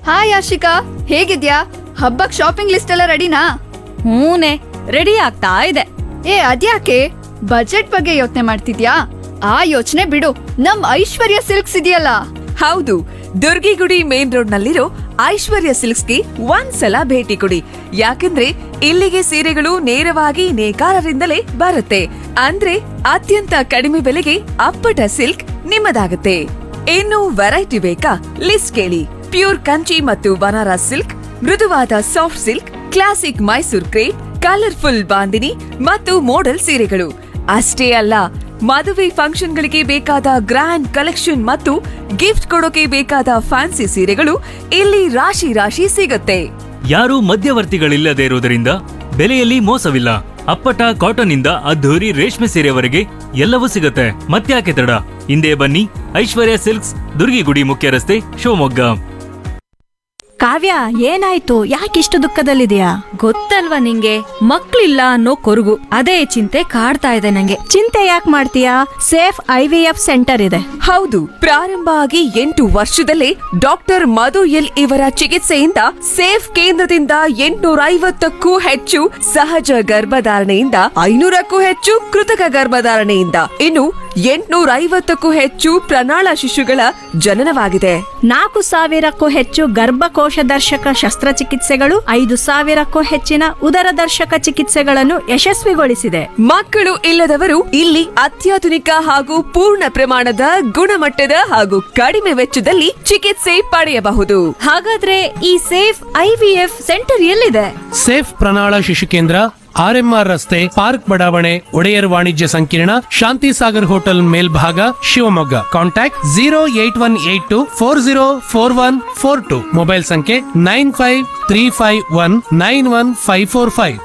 hi Ashika ಹೇಗಿದ್ಯಾ ಹಬ್ಬಕ್ shopping list ಎಲ್ಲ ರೆಡಿನಾ ಹೂನೆ ರೆಡಿ ಆಗ್ತಾ ಇದೆ ಏ ಅದ್ಯಾಕೆ ಬಜೆಟ್ ಬಗ್ಗೆ ಯೋಚನೆ ಮಾಡ್ತಿದ್ಯಾ ಆ ಯೋಚನೆ ಬಿಡು ನಮ್ ಐಶ್ವರ್ಯ ಸಿಲ್ಕ್ಸ್ ಇದೆಯಲ್ಲ ಹೌದು ದುರ್ಗಿಗುಡಿ ಮೇನ್ ರೋಡ್ ನಲ್ಲಿರೋ ಐಶ್ವರ್ಯ ಸಿಲ್ಕ್ಸ್ಗೆ ಒಂದ್ಸಲ ಭೇಟಿ ಕೊಡಿ ಯಾಕಂದ್ರೆ ಇಲ್ಲಿಗೆ ಸೀರೆಗಳು ನೇರವಾಗಿ ನೇಕಾರರಿಂದಲೇ ಬರುತ್ತೆ ಅಂದ್ರೆ ಅತ್ಯಂತ ಕಡಿಮೆ ಬೆಲೆಗೆ ಅಪ್ಪಟ ಸಿಲ್ಕ್ ನಿಮ್ಮದಾಗುತ್ತೆ ಇನ್ನು ವೆರೈಟಿ ಬೇಕಾ ಲಿಸ್ಟ್ ಕೇಳಿ ಪ್ಯೂರ್ ಕಂಚಿ ಮತ್ತು ಬನಾರಸ್ ಸಿಲ್ಕ್ ಮೃದುವಾದ soft silk classic Mysore crepe colourful bandhani ಮತ್ತು ಮೋಡಲ್ ಸೀರೆಗಳು ಅಷ್ಟೇ ಅಲ್ಲ ಮದುವೆ ಫಂಕ್ಷನ್ಗಳಿಗೆ ಬೇಕಾದ ಗ್ರ್ಯಾಂಡ್ ಕಲೆಕ್ಷನ್ ಮತ್ತು ಗಿಫ್ಟ್ ಕೊಡೋಕೆ ಬೇಕಾದ ಫ್ಯಾನ್ಸಿ ಸೀರೆಗಳು ಇಲ್ಲಿ ರಾಶಿ ರಾಶಿ ಸಿಗುತ್ತೆ ಯಾರೂ ಮಧ್ಯವರ್ತಿಗಳಿಲ್ಲದೆ ಇರುವುದರಿಂದ ಬೆಲೆಯಲ್ಲಿ ಮೋಸವಿಲ್ಲ ಅಪ್ಪಟ ಕಾಟನ್ ಇಂದ ಅದ್ಧೂರಿ ರೇಷ್ಮೆ ಸೀರೆವರೆಗೆ ಎಲ್ಲವೂ ಸಿಗುತ್ತೆ ಮತ್ತ್ಯಾಕೆ ತಡ ಹಿಂದೆ ಬನ್ನಿ ಐಶ್ವರ್ಯ ಸಿಲ್ಕ್ಸ್ ದುರ್ಗಿಗುಡಿ ಮುಖ್ಯ ರಸ್ತೆ ಶಿವಮೊಗ್ಗ ಕಾವ್ಯ ಏನಾಯ್ತು ಯಾಕಿಷ್ಟು ದುಃಖದಲ್ಲಿದೆಯಾ ಗೊತ್ತಲ್ವಾ ನಿಂಗೆ ಮಕ್ಳಿಲ್ಲ ಅನ್ನೋ ಕೊರಗು ಅದೇ ಚಿಂತೆ ಕಾಡ್ತಾ ಇದೆ ನಂಗೆ ಚಿಂತೆ ಯಾಕೆ ಮಾಡ್ತೀಯಾ safe I V F centre ಇದೆ ಹೌದು ಪ್ರಾರಂಭ ಆಗಿ ಎಂಟು ವರ್ಷದಲ್ಲೇ ಡಾಕ್ಟರ್ ಮಧು ಎಲ್ ಇವರ ಚಿಕಿತ್ಸೆಯಿಂದ ಸೇಫ್ ಕೇಂದ್ರದಿಂದ ಎಂಟುನೂರ ಐವತ್ತಕ್ಕೂ ಹೆಚ್ಚು ಸಹಜ ಗರ್ಭಧಾರಣೆಯಿಂದ ಐನೂರಕ್ಕೂ ಹೆಚ್ಚು ಕೃತಕ ಗರ್ಭಧಾರಣೆಯಿಂದ ಇನ್ನು ಎಂಟುನೂರ ಐವತ್ತಕ್ಕೂ ಹೆಚ್ಚು ಪ್ರಣಾಳ ಶಿಶುಗಳ ಜನನವಾಗಿದೆ ನಾಲ್ಕು ಸಾವಿರಕ್ಕೂ ಹೆಚ್ಚು ಗರ್ಭಕೋಶ ದರ್ಶಕ ಶಸ್ತ್ರಚಿಕಿತ್ಸೆಗಳು ಐದು ಸಾವಿರಕ್ಕೂ ಹೆಚ್ಚಿನ ಉದರ ದರ್ಶಕ ಚಿಕಿತ್ಸೆಗಳನ್ನು ಯಶಸ್ವಿಗೊಳಿಸಿದೆ ಮಕ್ಕಳು ಇಲ್ಲದವರು ಇಲ್ಲಿ ಅತ್ಯಾಧುನಿಕ ಹಾಗೂ ಪೂರ್ಣ ಪ್ರಮಾಣದ ಗುಣಮಟ್ಟದ ಹಾಗೂ ಕಡಿಮೆ ವೆಚ್ಚದಲ್ಲಿ ಚಿಕಿತ್ಸೆ ಪಡೆಯಬಹುದು ಹಾಗಾದ್ರೆ ಈ safe I V F centre ಎಲ್ಲಿದೆ ಸೇಫ್ ಪ್ರಣಾಳ ಶಿಶು ಕೇಂದ್ರ ಆರ್ಎಂಆರ್ ರಸ್ತೆ ಪಾರ್ಕ್ ಬಡಾವಣೆ ಒಡೆಯರ್ ವಾಣಿಜ್ಯ ಸಂಕೀರ್ಣ ಶಾಂತಿ ಸಾಗರ್ ಹೋಟೆಲ್ ಮೇಲ್ಭಾಗ Shivamogga contact zero eight one eight two four zero four one four two mobile ಸಂಖ್ಯೆ nine five three five one nine one five four five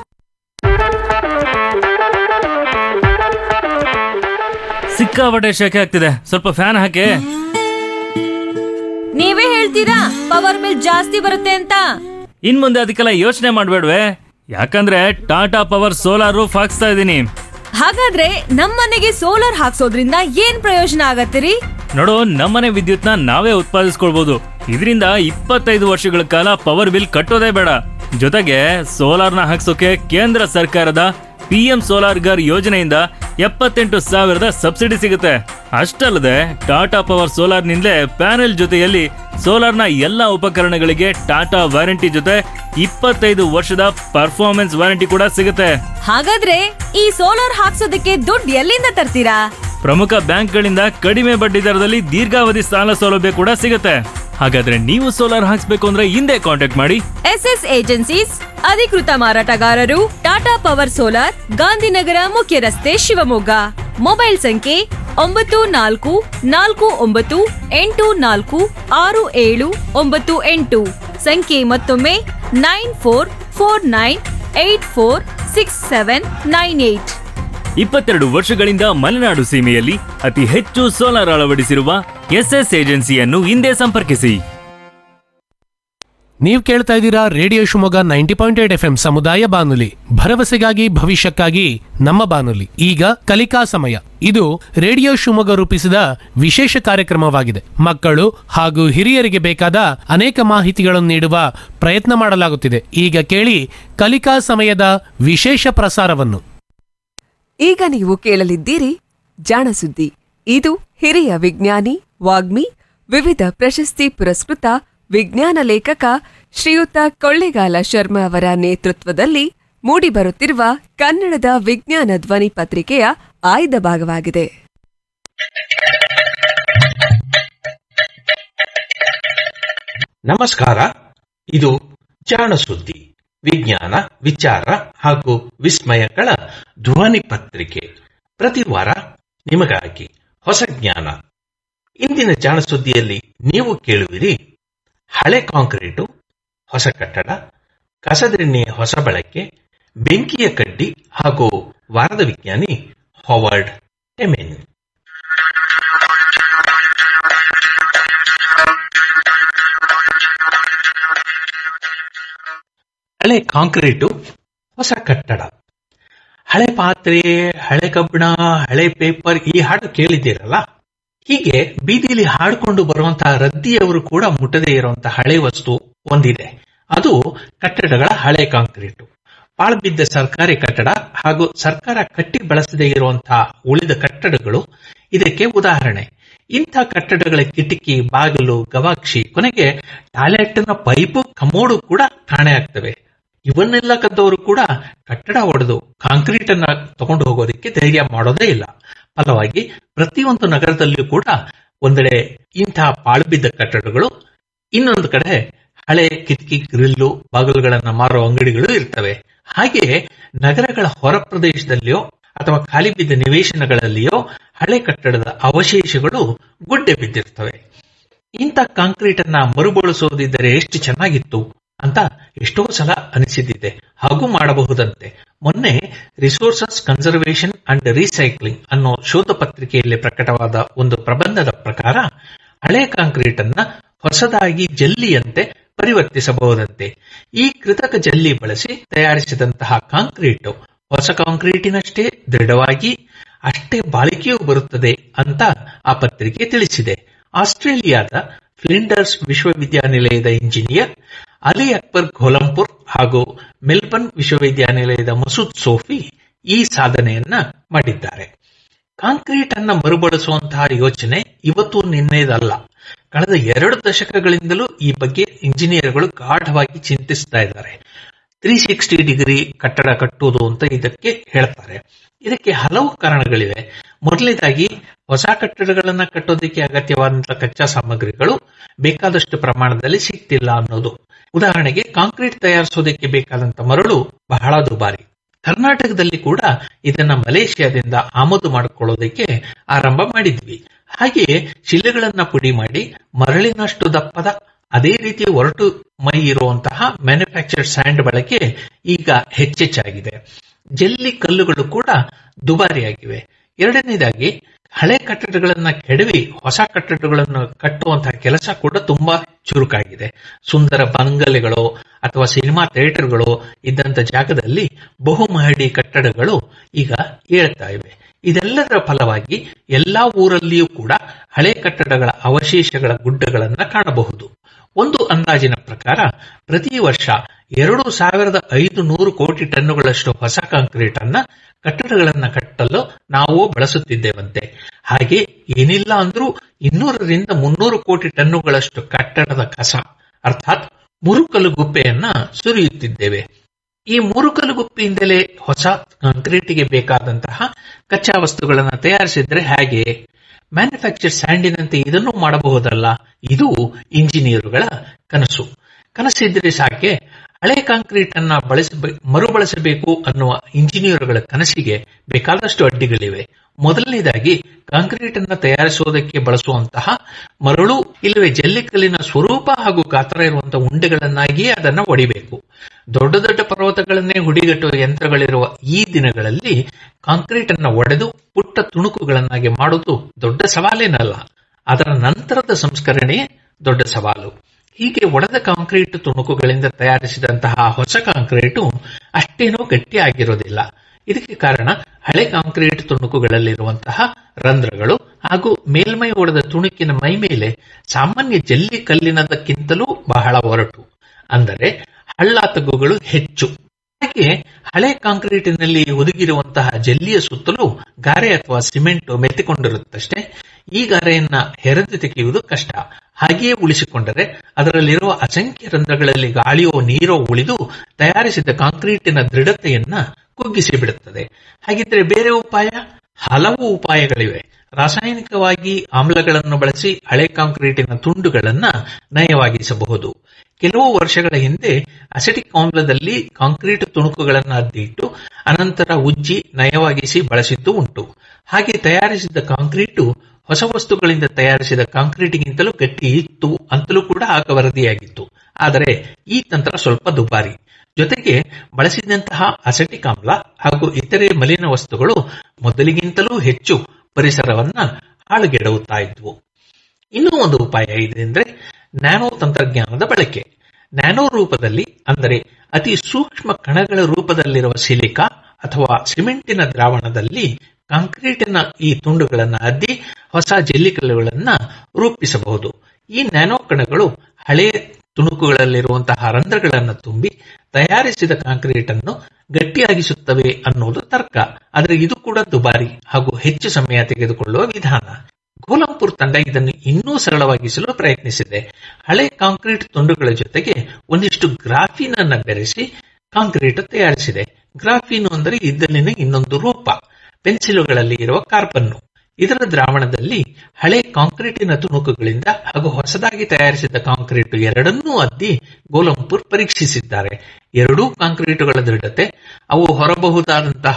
ಸಿಕ್ಕಾಪಟ್ಟೆ ಶೆಕೆ ಆಗ್ತಿದೆ ಸ್ವಲ್ಪ ಫ್ಯಾನ್ ಹಾಕಿ ನೀವೇ ಹೇಳ್ತೀರಾ ಪವರ್ ಬಿಲ್ ಜಾಸ್ತಿ ಬರುತ್ತೆ ಅಂತ ಇನ್ ಮುಂದೆ ಅದಕ್ಕೆಲ್ಲ ಯೋಚನೆ ಮಾಡ್ಬೇಡ್ವೆ ಯಾಕಂದ್ರೆ ಟಾಟಾ ಪವರ್ ಸೋಲಾರ್ ರೂಫ್ ಹಾಕ್ಸ್ತಾ ಇದ್ದೀನಿ ಹಾಗಾದ್ರೆ ನಮ್ಮನೆಗೆ ಸೋಲಾರ್ ಹಾಕ್ಸೋದ್ರಿಂದ ಏನ್ ಪ್ರಯೋಜನ ಆಗತ್ತಿರಿ ನೋಡು ನಮ್ಮನೆ ವಿದ್ಯುತ್ನ ನಾವೇ ಉತ್ಪಾದಿಸ್ಕೊಳ್ಬಹುದು ಇದರಿಂದ ಇಪ್ಪತ್ತೈದು ವರ್ಷಗಳ ಕಾಲ ಪವರ್ ಬಿಲ್ ಕಟ್ಟೋದೇ ಬೇಡ ಜೊತೆಗೆ ಸೋಲಾರ್ನ ಹಾಕ್ಸೋಕೆ ಕೇಂದ್ರ ಸರ್ಕಾರದ ಪಿ ಎಂ ಸೋಲಾರ್ ಗರ್ ಯೋಜನೆಯಿಂದ ಎಪ್ಪತ್ತೆಂಟು ಸಾವಿರದ ಸಬ್ಸಿಡಿ ಸಿಗುತ್ತೆ ಅಷ್ಟಲ್ಲದೆ ಟಾಟಾ ಪವರ್ ಸೋಲಾರ್ನಿಂದಲೇ ಪ್ಯಾನೆಲ್ ಜೊತೆಯಲ್ಲಿ ಸೋಲಾರ್ನ ಎಲ್ಲ ಉಪಕರಣಗಳಿಗೆ ಟಾಟಾ ವಾರಂಟಿ ಜೊತೆ ಇಪ್ಪತ್ತೈದು ವರ್ಷದ ಪರ್ಫಾರ್ಮೆನ್ಸ್ ವಾರಂಟಿ ಕೂಡ ಸಿಗುತ್ತೆ ಹಾಗಾದ್ರೆ ಈ ಸೋಲಾರ್ ಹಾಕ್ಸೋದಕ್ಕೆ ದುಡ್ಡು ಎಲ್ಲಿಂದ ತರ್ತೀರಾ ಪ್ರಮುಖ ಬ್ಯಾಂಕ್ಗಳಿಂದ ಕಡಿಮೆ ಬಡ್ಡಿ ದರದಲ್ಲಿ ದೀರ್ಘಾವಧಿ ಸಾಲ ಸೌಲಭ್ಯ ಕೂಡ ಸಿಗುತ್ತೆ ಹಾಗಾದ್ರೆ ನೀವು ಸೋಲಾರ್ ಹಾಕ್ಸ್ಬೇಕು ಅಂದ್ರೆ ಹಿಂದೆ ಕಾಂಟ್ಯಾಕ್ಟ್ ಮಾಡಿ ಎಸ್ ಎಸ್ ಏಜೆನ್ಸೀಸ್ ಅಧಿಕೃತ ಮಾರಾಟಗಾರರು ಟಾಟಾ ಪವರ್ ಸೋಲಾರ್ ಗಾಂಧಿನಗರ ಮುಖ್ಯ ರಸ್ತೆ ಶಿವಮೊಗ್ಗ ಮೊಬೈಲ್ ಸಂಖ್ಯೆ ಒಂಬತ್ತು ನಾಲ್ಕು ನಾಲ್ಕು ಒಂಬತ್ತು ಎಂಟು ನಾಲ್ಕು ಆರು ಏಳು ಒಂಬತ್ತು ಎಂಟು ಸಂಖ್ಯೆ ಮತ್ತೊಮ್ಮೆ nine four four nine eight four six seven nine eight ಇಪ್ಪತ್ತೆರಡು ವರ್ಷಗಳಿಂದ ಮಲೆನಾಡು ಸೀಮೆಯಲ್ಲಿ ಅತಿ ಹೆಚ್ಚು ಸೋಲಾರ್ ಅಳವಡಿಸಿರುವ ಎಸ್ಎಸ್ ಏಜೆನ್ಸಿಯನ್ನು ಹಿಂದೆ ಸಂಪರ್ಕಿಸಿ ನೀವು ಕೇಳ್ತಾ ಇದ್ದೀರಾ radio Shivamogga ninety point eight F M ಸಮುದಾಯ ಬಾನುಲಿ ಭರವಸೆಗಾಗಿ ಭವಿಷ್ಯಕ್ಕಾಗಿ ನಮ್ಮ ಬಾನುಲಿ ಈಗ ಕಲಿಕಾ ಸಮಯ ಇದು ರೇಡಿಯೋ ಶಿವಮೊಗ್ಗ ರೂಪಿಸಿದ ವಿಶೇಷ ಕಾರ್ಯಕ್ರಮವಾಗಿದೆ ಮಕ್ಕಳು ಹಾಗೂ ಹಿರಿಯರಿಗೆ ಬೇಕಾದ ಅನೇಕ ಮಾಹಿತಿಗಳನ್ನು ನೀಡುವ ಪ್ರಯತ್ನ ಮಾಡಲಾಗುತ್ತಿದೆ ಈಗ ಕೇಳಿ ಕಲಿಕಾ ಸಮಯದ ವಿಶೇಷ ಪ್ರಸಾರವನ್ನು ಈಗ ನೀವು ಕೇಳಲಿದ್ದೀರಿ ಜಾಣಸುದ್ದಿ ಇದು ಹಿರಿಯ ವಿಜ್ಞಾನಿ ವಾಗ್ಮಿ ವಿವಿಧ ಪ್ರಶಸ್ತಿ ಪುರಸ್ಕೃತ ವಿಜ್ಞಾನ ಲೇಖಕ ಶ್ರೀಯುತ ಕೊಳ್ಳೆಗಾಲ ಶರ್ಮಾ ಅವರ ನೇತೃತ್ವದಲ್ಲಿ ಮೂಡಿಬರುತ್ತಿರುವ ಕನ್ನಡದ ವಿಜ್ಞಾನ ಧ್ವನಿ ಪತ್ರಿಕೆಯ ಆಯ್ದ ಭಾಗವಾಗಿದೆ ನಮಸ್ಕಾರ ಇದು ಜಾಣ ಸುದ್ದಿ ವಿಜ್ಞಾನ ವಿಚಾರ ಹಾಗೂ ವಿಸ್ಮಯಗಳ ಧ್ವನಿ ಪತ್ರಿಕೆ ಪ್ರತಿ ವಾರ ನಿಮಗಾಗಿ ಹೊಸ ಜ್ಞಾನ ಇಂದಿನ ಜಾಣ ಸುದ್ದಿಯಲ್ಲಿ ನೀವು ಕೇಳುವಿರಿ ಹಳೆ ಕಾಂಕ್ರೀಟು ಹೊಸ ಕಟ್ಟಡ ಕಸದೆಣ್ಣೆಯ ಹೊಸ ಬಳಕೆ ಬೆಂಕಿಯ ಕಡ್ಡಿ ಹಾಗೂ ವಾರದ ವಿಜ್ಞಾನಿ ಹಾವರ್ಡ್ ಟೆಮೆನ್ ಹಳೆ ಕಾಂಕ್ರೀಟು ಹೊಸ ಕಟ್ಟಡ ಹಳೆ ಪಾತ್ರೆ ಹಳೆ ಕಬ್ಬಿಣ ಹಳೆ ಪೇಪರ್ ಈ ಹಾಡು ಕೇಳಿದ್ದೀರಲ್ಲ ಹೀಗೆ ಬೀದಿಲಿ ಹಾಡ್ಕೊಂಡು ಬರುವಂತಹ ರದ್ದಿಯವರು ಕೂಡ ಮುಟ್ಟದೇ ಇರುವಂತಹ ಹಳೆ ವಸ್ತು ಒಂದಿದೆ ಅದು ಕಟ್ಟಡಗಳ ಹಳೆ ಕಾಂಕ್ರೀಟು ಪಾಳ್ಬಿದ್ದ ಸರ್ಕಾರಿ ಕಟ್ಟಡ ಹಾಗೂ ಸರ್ಕಾರ ಕಟ್ಟಿ ಬಳಸದೇ ಇರುವಂತಹ ಉಳಿದ ಕಟ್ಟಡಗಳು ಇದಕ್ಕೆ ಉದಾಹರಣೆ ಇಂಥ ಕಟ್ಟಡಗಳ ಕಿಟಕಿ ಬಾಗಿಲು ಗವಾಕ್ಷಿ ಕೊನೆಗೆ ಟಾಯ್ಲೆಟ್ನ ಪೈಪು ಕಮೋಡು ಕೂಡ ಕಾಣೆ ಆಗ್ತವೆ ಇವನ್ನೆಲ್ಲ ಕದ್ದವರು ಕೂಡ ಕಟ್ಟಡ ಒಡೆದು ಕಾಂಕ್ರೀಟ್ ಅನ್ನ ತಗೊಂಡು ಹೋಗೋದಕ್ಕೆ ಧೈರ್ಯ ಮಾಡೋದೇ ಇಲ್ಲ ಫಲವಾಗಿ ಪ್ರತಿಯೊಂದು ನಗರದಲ್ಲಿಯೂ ಕೂಡ ಒಂದೆಡೆ ಇಂತಹ ಪಾಳುಬಿದ್ದ ಕಟ್ಟಡಗಳು ಇನ್ನೊಂದು ಕಡೆ ಹಳೆ ಕಿಟಕಿ ಗ್ರಿಲ್ಲು ಬಾಗಿಲುಗಳನ್ನ ಮಾರುವ ಅಂಗಡಿಗಳು ಇರ್ತವೆ ಹಾಗೆ ನಗರಗಳ ಹೊರ ಪ್ರದೇಶದಲ್ಲಿಯೋ ಅಥವಾ ಖಾಲಿ ಬಿದ್ದ ನಿವೇಶನಗಳಲ್ಲಿಯೋ ಹಳೆ ಕಟ್ಟಡದ ಅವಶೇಷಗಳು ಗುಡ್ಡೆ ಬಿದ್ದಿರ್ತವೆ ಇಂಥ ಕಾಂಕ್ರೀಟ್ ಅನ್ನ ಮರುಬಳಸೋದಿದ್ದರೆ ಎಷ್ಟು ಚೆನ್ನಾಗಿತ್ತು ಅಂತ ಎಷ್ಟೋ ಸಲ ಅನಿಸಿದ್ದಿದೆ ಹಾಗೂ ಮಾಡಬಹುದಂತೆ ಮೊನ್ನೆ ರಿಸೋರ್ಸಸ್ ಕನ್ಸರ್ವೇಷನ್ ಅಂಡ್ ರೀಸೈಕ್ಲಿಂಗ್ ಅನ್ನೋ ಶೋಧ ಪತ್ರಿಕೆಯಲ್ಲಿ ಪ್ರಕಟವಾದ ಒಂದು ಪ್ರಬಂಧದ ಪ್ರಕಾರ ಹಳೆ ಕಾಂಕ್ರೀಟ್ ಅನ್ನ ಹೊಸದಾಗಿ ಜಲ್ಲಿಯಂತೆ ಪರಿವರ್ತಿಸಬಹುದಂತೆ ಈ ಕೃತಕ ಜಲ್ಲಿ ಬಳಸಿ ತಯಾರಿಸಿದಂತಹ ಕಾಂಕ್ರೀಟ್ ಹೊಸ ಕಾಂಕ್ರೀಟಿನಷ್ಟೇ ದೃಢವಾಗಿ ಅಷ್ಟೇ ಬಾಳಿಕೆಯೂ ಬರುತ್ತದೆ ಅಂತ ಆ ಪತ್ರಿಕೆ ತಿಳಿಸಿದೆ ಆಸ್ಟ್ರೇಲಿಯಾದ ಫ್ಲಿಂಡರ್ಸ್ ವಿಶ್ವವಿದ್ಯಾನಿಲಯದ ಇಂಜಿನಿಯರ್ ಅಲಿ ಅಕ್ಬರ್ ಘೋಲಂಪುರ್ ಹಾಗೂ ಮೆಲ್ಬರ್ನ್ ವಿಶ್ವವಿದ್ಯಾನಿಲಯದ ಮಸೂದ್ ಸೋಫಿ ಈ ಸಾಧನೆಯನ್ನ ಮಾಡಿದ್ದಾರೆ ಕಾಂಕ್ರೀಟ್ ಅನ್ನ ಮರುಬಳಸುವಂತಹ ಯೋಚನೆ ಇವತ್ತು ನಿನ್ನೆದಲ್ಲ ಕಳೆದ ಎರಡು ದಶಕಗಳಿಂದಲೂ ಈ ಬಗ್ಗೆ ಇಂಜಿನಿಯರ್ಗಳು ಗಾಢವಾಗಿ ಚಿಂತಿಸ್ತಾ ಇದ್ದಾರೆ ತ್ರೀ ಸಿಕ್ಸ್ಟಿ ಡಿಗ್ರಿ ಕಟ್ಟಡ ಕಟ್ಟುವುದು ಅಂತ ಇದಕ್ಕೆ ಹೇಳ್ತಾರೆ ಇದಕ್ಕೆ ಹಲವು ಕಾರಣಗಳಿವೆ ಮೊದಲನೇದಾಗಿ ಹೊಸ ಕಟ್ಟಡಗಳನ್ನ ಕಟ್ಟೋದಕ್ಕೆ ಅಗತ್ಯವಾದಂತಹ ಕಚ್ಚಾ ಸಾಮಗ್ರಿಗಳು ಬೇಕಾದಷ್ಟು ಪ್ರಮಾಣದಲ್ಲಿ ಸಿಗ್ತಿಲ್ಲ ಅನ್ನೋದು ಉದಾಹರಣೆಗೆ ಕಾಂಕ್ರೀಟ್ ತಯಾರಿಸೋದಕ್ಕೆ ಬೇಕಾದಂತ ಮರಳು ಬಹಳ ದುಬಾರಿ ಕರ್ನಾಟಕದಲ್ಲಿ ಕೂಡ ಇದನ್ನ ಮಲೇಷ್ಯಾದಿಂದ ಆಮದು ಮಾಡಿಕೊಳ್ಳೋದಕ್ಕೆ ಆರಂಭ ಮಾಡಿದ್ವಿ ಹಾಗೆಯೇ ಶಿಲೆಗಳನ್ನ ಪುಡಿ ಮಾಡಿ ಮರಳಿನಷ್ಟು ದಪ್ಪದ ಅದೇ ರೀತಿ ಒರಟು ಮೈ ಇರುವಂತಹ ಮ್ಯಾನುಫ್ಯಾಕ್ಚರ್ಡ್ ಸ್ಯಾಂಡ್ ಬಳಕೆ ಈಗ ಹೆಚ್ಚೆಚ್ಚಾಗಿದೆ ಜಲ್ಲಿ ಕಲ್ಲುಗಳು ಕೂಡ ದುಬಾರಿಯಾಗಿವೆ ಎರಡನೇದಾಗಿ ಹಳೆ ಕಟ್ಟಡಗಳನ್ನ ಕೆಡವಿ ಹೊಸ ಕಟ್ಟಡಗಳನ್ನು ಕಟ್ಟುವಂತಹ ಕೆಲಸ ಕೂಡ ತುಂಬಾ ಚುರುಕಾಗಿದೆ ಸುಂದರ ಬಂಗಲೆಗಳು ಅಥವಾ ಸಿನಿಮಾ ಥಿಯೇಟರ್ಗಳು ಇದ್ದಂತ ಜಾಗದಲ್ಲಿ ಬಹುಮಹಡಿ ಕಟ್ಟಡಗಳು ಈಗ ಏಳ್ತಾ ಇವೆ ಇದೆಲ್ಲದರ ಫಲವಾಗಿ ಎಲ್ಲಾ ಊರಲ್ಲಿಯೂ ಕೂಡ ಹಳೆ ಕಟ್ಟಡಗಳ ಅವಶೇಷಗಳ ಗುಡ್ಡಗಳನ್ನ ಕಾಣಬಹುದು ಒಂದು ಅಂದಾಜಿನ ಪ್ರಕಾರ ಪ್ರತಿ ವರ್ಷ ಎರಡು ಸಾವಿರದ ಐದು ನೂರು ಕೋಟಿ ಟನ್ನುಗಳಷ್ಟು ಹೊಸ ಕಾಂಕ್ರೀಟ್ ಅನ್ನ ಕಟ್ಟಡಗಳನ್ನ ಕಟ್ಟಲು ನಾವು ಬಳಸುತ್ತಿದ್ದೇವಂತೆ ಹಾಗೆ ಏನಿಲ್ಲ ಅಂದ್ರೂ ಇನ್ನೂರರಿಂದ ಮುನ್ನೂರು ಕೋಟಿ ಟನ್ನುಗಳಷ್ಟು ಕಟ್ಟಡದ ಕಸ ಅರ್ಥಾತ್ ಮುರುಕಲು ಗುಪ್ಪೆಯನ್ನ ಸುರಿಯುತ್ತಿದ್ದೇವೆ ಈ ಮುರುಕಲು ಗುಪ್ಪೆಯಿಂದಲೇ ಹೊಸ ಕಾಂಕ್ರೀಟಿಗೆ ಬೇಕಾದಂತಹ ಕಚ್ಚಾ ವಸ್ತುಗಳನ್ನು ತಯಾರಿಸಿದ್ರೆ ಹೇಗೆ ಮ್ಯಾನುಫ್ಯಾಕ್ಚರ್ ಸ್ಯಾಂಡಿನಂತೆ ಇದನ್ನು ಮಾಡಬಹುದಲ್ಲ ಇದು ಇಂಜಿನಿಯರುಗಳ ಕನಸು ಕನಸಿದ್ರೆ ಸಾಕೆ ಹಳೆ ಕಾಂಕ್ರೀಟ್ ಅನ್ನ ಬಳಸ ಮರುಬಳಸಬೇಕು ಅನ್ನುವ ಇಂಜಿನಿಯರ್ಗಳ ಕನಸಿಗೆ ಬೇಕಾದಷ್ಟು ಅಡ್ಡಿಗಳಿವೆ ಮೊದಲನೇದಾಗಿ ಕಾಂಕ್ರೀಟ್ ಅನ್ನ ತಯಾರಿಸುವುದಕ್ಕೆ ಬಳಸುವಂತಹ ಮರಳು ಇಲ್ಲವೇ ಜಲ್ಲಿಕಲ್ಲಿನ ಸ್ವರೂಪ ಹಾಗೂ ಗಾತ್ರ ಇರುವಂತಹ ಉಂಡೆಗಳನ್ನಾಗಿಯೇ ಅದನ್ನ ಒಡಿಬೇಕು ದೊಡ್ಡ ದೊಡ್ಡ ಪರ್ವತಗಳನ್ನೇ ಹುಡಿಗಟ್ಟುವ ಯಂತ್ರಗಳಿರುವ ಈ ದಿನಗಳಲ್ಲಿ ಕಾಂಕ್ರೀಟ್ ಅನ್ನ ಒಡೆದು ಪುಟ್ಟ ತುಣುಕುಗಳನ್ನಾಗಿ ಮಾಡುವುದು ದೊಡ್ಡ ಸವಾಲೇನಲ್ಲ ಅದರ ನಂತರದ ಸಂಸ್ಕರಣೆಯೇ ದೊಡ್ಡ ಸವಾಲು ಹೀಗೆ ಒಡೆದ ಕಾಂಕ್ರೀಟ್ ತುಣುಕುಗಳಿಂದ ತಯಾರಿಸಿದಂತಹ ಹೊಸ ಕಾಂಕ್ರೀಟು ಅಷ್ಟೇನೂ ಗಟ್ಟಿಯಾಗಿರೋದಿಲ್ಲ ಇದಕ್ಕೆ ಕಾರಣ ಹಳೆ ಕಾಂಕ್ರೀಟ್ ತುಣುಕುಗಳಲ್ಲಿರುವಂತಹ ರಂಧ್ರಗಳು ಹಾಗೂ ಮೇಲ್ಮೈ ಒಡೆದ ತುಣುಕಿನ ಮೈ ಮೇಲೆ ಸಾಮಾನ್ಯ ಜಲ್ಲಿ ಕಲ್ಲಿನದಕ್ಕಿಂತಲೂ ಬಹಳ ಒರಟು ಅಂದರೆ ಹಳ್ಳ ತಗ್ಗುಗಳು ಹೆಚ್ಚು ಹಾಗೆ ಹಳೆ ಕಾಂಕ್ರೀಟಿನಲ್ಲಿ ಒದಗಿರುವಂತಹ ಜಲ್ಲಿಯ ಸುತ್ತಲೂ ಗಾರೆ ಅಥವಾ ಸಿಮೆಂಟ್ ಮೆತ್ತಿಕೊಂಡಿರುತ್ತಷ್ಟೇ ಈ ಗಾರೆಯನ್ನ ಹೆರೆದು ತೆಗೆಯುವುದು ಕಷ್ಟ ಹಾಗೆಯೇ ಉಳಿಸಿಕೊಂಡರೆ ಅದರಲ್ಲಿರುವ ಅಸಂಖ್ಯ ರಂಧ್ರಗಳಲ್ಲಿ ಗಾಳಿಯೋ ನೀರೋ ಉಳಿದು ತಯಾರಿಸಿದ ಕಾಂಕ್ರೀಟಿನ ದೃಢತೆಯನ್ನ ಕುಗ್ಗಿಸಿ ಬಿಡುತ್ತದೆ ಹಾಗಿದ್ರೆ ಬೇರೆ ಉಪಾಯ ಹಲವು ಉಪಾಯಗಳಿವೆ ರಾಸಾಯನಿಕವಾಗಿ ಆಮ್ಲಗಳನ್ನು ಬಳಸಿ ಹಳೆ ಕಾಂಕ್ರೀಟಿನ ತುಂಡುಗಳನ್ನ ನಯವಾಗಿಸಬಹುದು ಕೆಲವು ವರ್ಷಗಳ ಹಿಂದೆ ಅಸೆಟಿಕ್ ಆಮ್ಲದಲ್ಲಿ ಕಾಂಕ್ರೀಟ್ ತುಣುಕುಗಳನ್ನು ಅದ್ದಿಟ್ಟು ಅನಂತರ ಉಜ್ಜಿ ನಯವಾಗಿಸಿ ಬಳಸಿದ್ದು ಉಂಟು ಹಾಗೆ ತಯಾರಿಸಿದ ಕಾಂಕ್ರೀಟು ಹೊಸ ವಸ್ತುಗಳಿಂದ ತಯಾರಿಸಿದ ಕಾಂಕ್ರೀಟ್ಗಿಂತಲೂ ಗಟ್ಟಿ ಇತ್ತು ಅಂತಲೂ ಕೂಡ ಆಗ ವರದಿಯಾಗಿತ್ತು ಆದರೆ ಈ ತಂತ್ರ ಸ್ವಲ್ಪ ದುಬಾರಿ ಜೊತೆಗೆ ಬಳಸಿದಂತಹ ಅಸೆಟಿಕ್ ಆಮ್ಲ ಹಾಗೂ ಇತರೆ ಮಲಿನ ವಸ್ತುಗಳು ಮೊದಲಿಗಿಂತಲೂ ಹೆಚ್ಚು ಪರಿಸರವನ್ನ ಹಾಳುಗೆಡವುತ್ತಾ ಇದ್ವು ಇನ್ನೂ ಒಂದು ಉಪಾಯ ಇದೆ ನ್ಯಾನೋ ತಂತ್ರಜ್ಞಾನದ ಬಳಕೆ ನ್ಯಾನೋ ರೂಪದಲ್ಲಿ ಅಂದರೆ ಅತಿ ಸೂಕ್ಷ್ಮ ಕಣಗಳ ರೂಪದಲ್ಲಿರುವ ಸಿಲಿಕಾ ಅಥವಾ ಸಿಮೆಂಟಿನ ದ್ರಾವಣದಲ್ಲಿ ಕಾಂಕ್ರೀಟಿನ ಈ ತುಂಡುಗಳನ್ನು ಅದ್ದಿ ಹೊಸ ಜಲ್ಲಿಕಲ್ಲುಗಳನ್ನ ರೂಪಿಸಬಹುದು ಈ ನ್ಯಾನೋ ಕಣಗಳು ಹಳೆಯ ತುಣುಕುಗಳಲ್ಲಿರುವಂತಹ ರಂಧ್ರಗಳನ್ನು ತುಂಬಿ ತಯಾರಿಸಿದ ಕಾಂಕ್ರೀಟ್ ಅನ್ನು ಗಟ್ಟಿಯಾಗಿಸುತ್ತವೆ ಅನ್ನೋದು ತರ್ಕ ಆದರೆ ಇದು ಕೂಡ ದುಬಾರಿ ಹಾಗೂ ಹೆಚ್ಚು ಸಮಯ ತೆಗೆದುಕೊಳ್ಳುವ ವಿಧಾನ ಗೋಲಂಪುರ್ ತಂಡ ಇದನ್ನು ಇನ್ನೂ ಸರಳವಾಗಿಸಲು ಪ್ರಯತ್ನಿಸಿದೆ ಹಳೆ ಕಾಂಕ್ರೀಟ್ ತುಂಡುಗಳ ಜೊತೆಗೆ ಒಂದಿಷ್ಟು ಗ್ರಾಫೀನ್ ಅನ್ನ ಬೆರೆಸಿ ಕಾಂಕ್ರೀಟ್ ತಯಾರಿಸಿದೆ ಗ್ರಾಫೀನು ಅಂದರೆ ಇದ್ದಲಿನ ಇನ್ನೊಂದು ರೂಪ ಪೆನ್ಸಿಲುಗಳಲ್ಲಿ ಇರುವ ಕಾರ್ಬನ್ನು ಇದರ ದ್ರಾವಣದಲ್ಲಿ ಹಳೆ ಕಾಂಕ್ರೀಟಿನ ತುಣುಕುಗಳಿಂದ ಹಾಗೂ ಹೊಸದಾಗಿ ತಯಾರಿಸಿದ ಕಾಂಕ್ರೀಟ್ ಎರಡನ್ನೂ ಅದ್ದಿ ಗೋಲಂಪುರ್ ಪರೀಕ್ಷಿಸಿದ್ದಾರೆ ಎರಡೂ ಕಾಂಕ್ರೀಟುಗಳ ದೃಢತೆ ಅವು ಹೊರಬಹುದಾದಂತಹ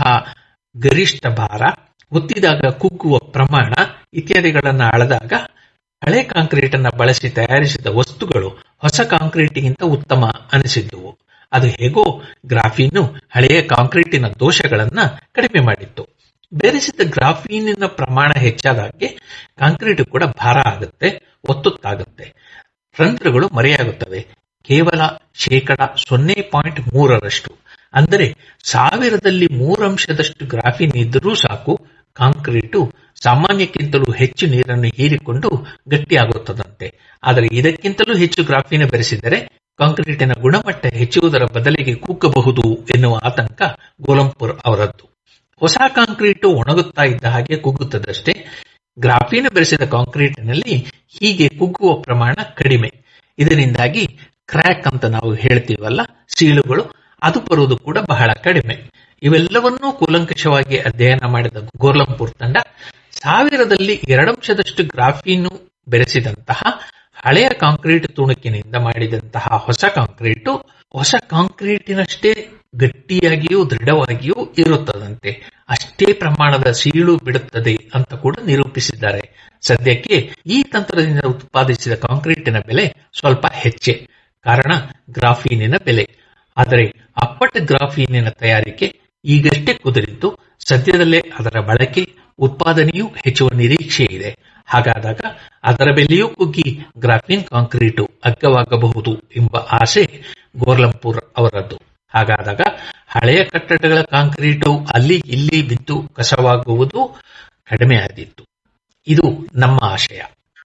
ಗರಿಷ್ಠ ಭಾರ ಒತ್ತಿದಾಗ ಕುಗ್ಗುವ ಪ್ರಮಾಣ ಇತ್ಯಾದಿಗಳನ್ನು ಅಳೆದಾಗ ಹಳೆ ಕಾಂಕ್ರೀಟ್ ಅನ್ನ ಬಳಸಿ ತಯಾರಿಸಿದ ವಸ್ತುಗಳು ಹೊಸ ಕಾಂಕ್ರೀಟ್ಗಿಂತ ಉತ್ತಮ ಅನಿಸಿದ್ದುವು ಅದು ಹೇಗೋ ಗ್ರಾಫೀನು ಹಳೆಯ ಕಾಂಕ್ರೀಟಿನ ದೋಷಗಳನ್ನ ಕಡಿಮೆ ಮಾಡಿತ್ತು ಬೆರೆಸಿದ ಗ್ರಾಫೀನಿನ ಪ್ರಮಾಣ ಹೆಚ್ಚಾದಾಗೆ ಕಾಂಕ್ರೀಟ್ ಕೂಡ ಭಾರ ಆಗುತ್ತೆ ಒತ್ತುತ್ತಾಗುತ್ತೆ ರಂಧ್ರಗಳು ಮರೆಯಾಗುತ್ತವೆ ಕೇವಲ ಶೇಕಡ ಸೊನ್ನೆ ಪಾಯಿಂಟ್ ಮೂರರಷ್ಟು ಅಂದರೆ ಸಾವಿರದಲ್ಲಿ ಮೂರಂಶದಷ್ಟು ಗ್ರಾಫಿನ್ ಇದ್ದರೂ ಸಾಕು ಕಾಂಕ್ರೀಟು ಸಾಮಾನ್ಯಕ್ಕಿಂತಲೂ ಹೆಚ್ಚು ನೀರನ್ನು ಹೀರಿಕೊಂಡು ಗಟ್ಟಿಯಾಗುತ್ತದಂತೆ ಆದರೆ ಇದಕ್ಕಿಂತಲೂ ಹೆಚ್ಚು ಗ್ರಾಫಿನ್ ಬೆರೆಸಿದರೆ ಕಾಂಕ್ರೀಟಿನ ಗುಣಮಟ್ಟ ಹೆಚ್ಚುವುದರ ಬದಲಿಗೆ ಕುಗ್ಗಬಹುದು ಎನ್ನುವ ಆತಂಕ ಗೋಲಂಪುರ್ ಅವರದ್ದು ಹೊಸ ಕಾಂಕ್ರೀಟು ಒಣಗುತ್ತಾ ಇದ್ದ ಹಾಗೆ ಕುಗ್ಗುತ್ತದಷ್ಟೇ ಗ್ರಾಫೀನ್ ಬೆರೆಸಿದ ಕಾಂಕ್ರೀಟಿನಲ್ಲಿ ಹೀಗೆ ಕುಗ್ಗುವ ಪ್ರಮಾಣ ಕಡಿಮೆ ಇದರಿಂದಾಗಿ ಕ್ರ್ಯಾಕ್ ಅಂತ ನಾವು ಹೇಳ್ತೀವಲ್ಲ ಸೀಳುಗಳು ಅದು ಬರುವುದು ಕೂಡ ಬಹಳ ಕಡಿಮೆ ಇವೆಲ್ಲವನ್ನೂ ಕೂಲಂಕಷವಾಗಿ ಅಧ್ಯಯನ ಮಾಡಿದ ಗೋರ್ಲಂಪುರ್ ತಂಡ ಸಾವಿರದಲ್ಲಿ ಎರಡಂಶದಷ್ಟು ಗ್ರಾಫೀನು ಬೆರೆಸಿದಂತಹ ಹಳೆಯ ಕಾಂಕ್ರೀಟ್ ತುಣುಕಿನಿಂದ ಮಾಡಿದಂತಹ ಹೊಸ ಕಾಂಕ್ರೀಟು ಹೊಸ ಕಾಂಕ್ರೀಟಿನಷ್ಟೇ ಗಟ್ಟಿಯಾಗಿಯೂ ದೃಢವಾಗಿಯೂ ಇರುತ್ತದಂತೆ ಅಷ್ಟೇ ಪ್ರಮಾಣದ ಸೀಳು ಬಿಡುತ್ತದೆ ಅಂತ ಕೂಡ ನಿರೂಪಿಸಿದ್ದಾರೆ ಸದ್ಯಕ್ಕೆ ಈ ತಂತ್ರದಿಂದ ಉತ್ಪಾದಿಸಿದ ಕಾಂಕ್ರೀಟಿನ ಬೆಲೆ ಸ್ವಲ್ಪ ಹೆಚ್ಚೆ ಕಾರಣ ಗ್ರಾಫೀನಿನ ಬೆಲೆ ಆದರೆ ಅಪ್ಪಟ ಗ್ರಾಫೀನಿನ ತಯಾರಿಕೆ ಈಗಷ್ಟೇ ಕುದುರಿದ್ದು ಸದ್ಯದಲ್ಲೇ ಅದರ ಬಳಕೆ ಉತ್ಪಾದನೆಯೂ ಹೆಚ್ಚುವ ನಿರೀಕ್ಷೆ ಇದೆ ಹಾಗಾದಾಗ ಅದರ ಬೆಲೆಯೂ ಕುಗ್ಗಿ ಗ್ರಾಫೀನ್ ಕಾಂಕ್ರೀಟು ಅಗ್ಗವಾಗಬಹುದು ಎಂಬ ಆಸೆ ಗೋರ್ಲಂಪುರ್ ಅವರದ್ದು ಹಾಗಾದಾಗ ಹಳೆಯ ಕಟ್ಟಡಗಳ ಕಾಂಕ್ರೀಟು ಅಲ್ಲಿ ಇಲ್ಲಿ ಬಿದ್ದು ಕಸವಾಗುವುದು ಕಡಿಮೆ ಆದಿತ್ತು ಇದು ನಮ್ಮ ಆಶಯ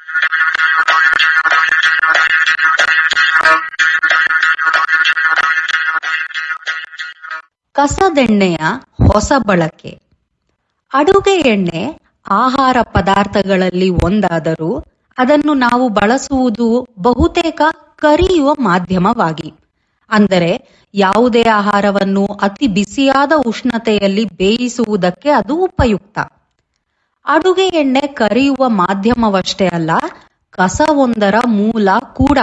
ಕಸದೆಣ್ಣೆಯ ಹೊಸ ಬಳಕೆ ಅಡುಗೆ ಎಣ್ಣೆ ಆಹಾರ ಪದಾರ್ಥಗಳಲ್ಲಿ ಒಂದಾದರೂ ಅದನ್ನು ನಾವು ಬಳಸುವುದು ಬಹುತೇಕ ಕರಿಯುವ ಮಾಧ್ಯಮವಾಗಿ ಅಂದರೆ ಯಾವುದೇ ಆಹಾರವನ್ನು ಅತಿ ಬಿಸಿಯಾದ ಉಷ್ಣತೆಯಲ್ಲಿ ಬೇಯಿಸುವುದಕ್ಕೆ ಅದು ಉಪಯುಕ್ತ ಅಡುಗೆ ಎಣ್ಣೆ ಕರಿಯುವ ಮಾಧ್ಯಮವಷ್ಟೇ ಅಲ್ಲ ಕಸವೊಂದರ ಮೂಲ ಕೂಡ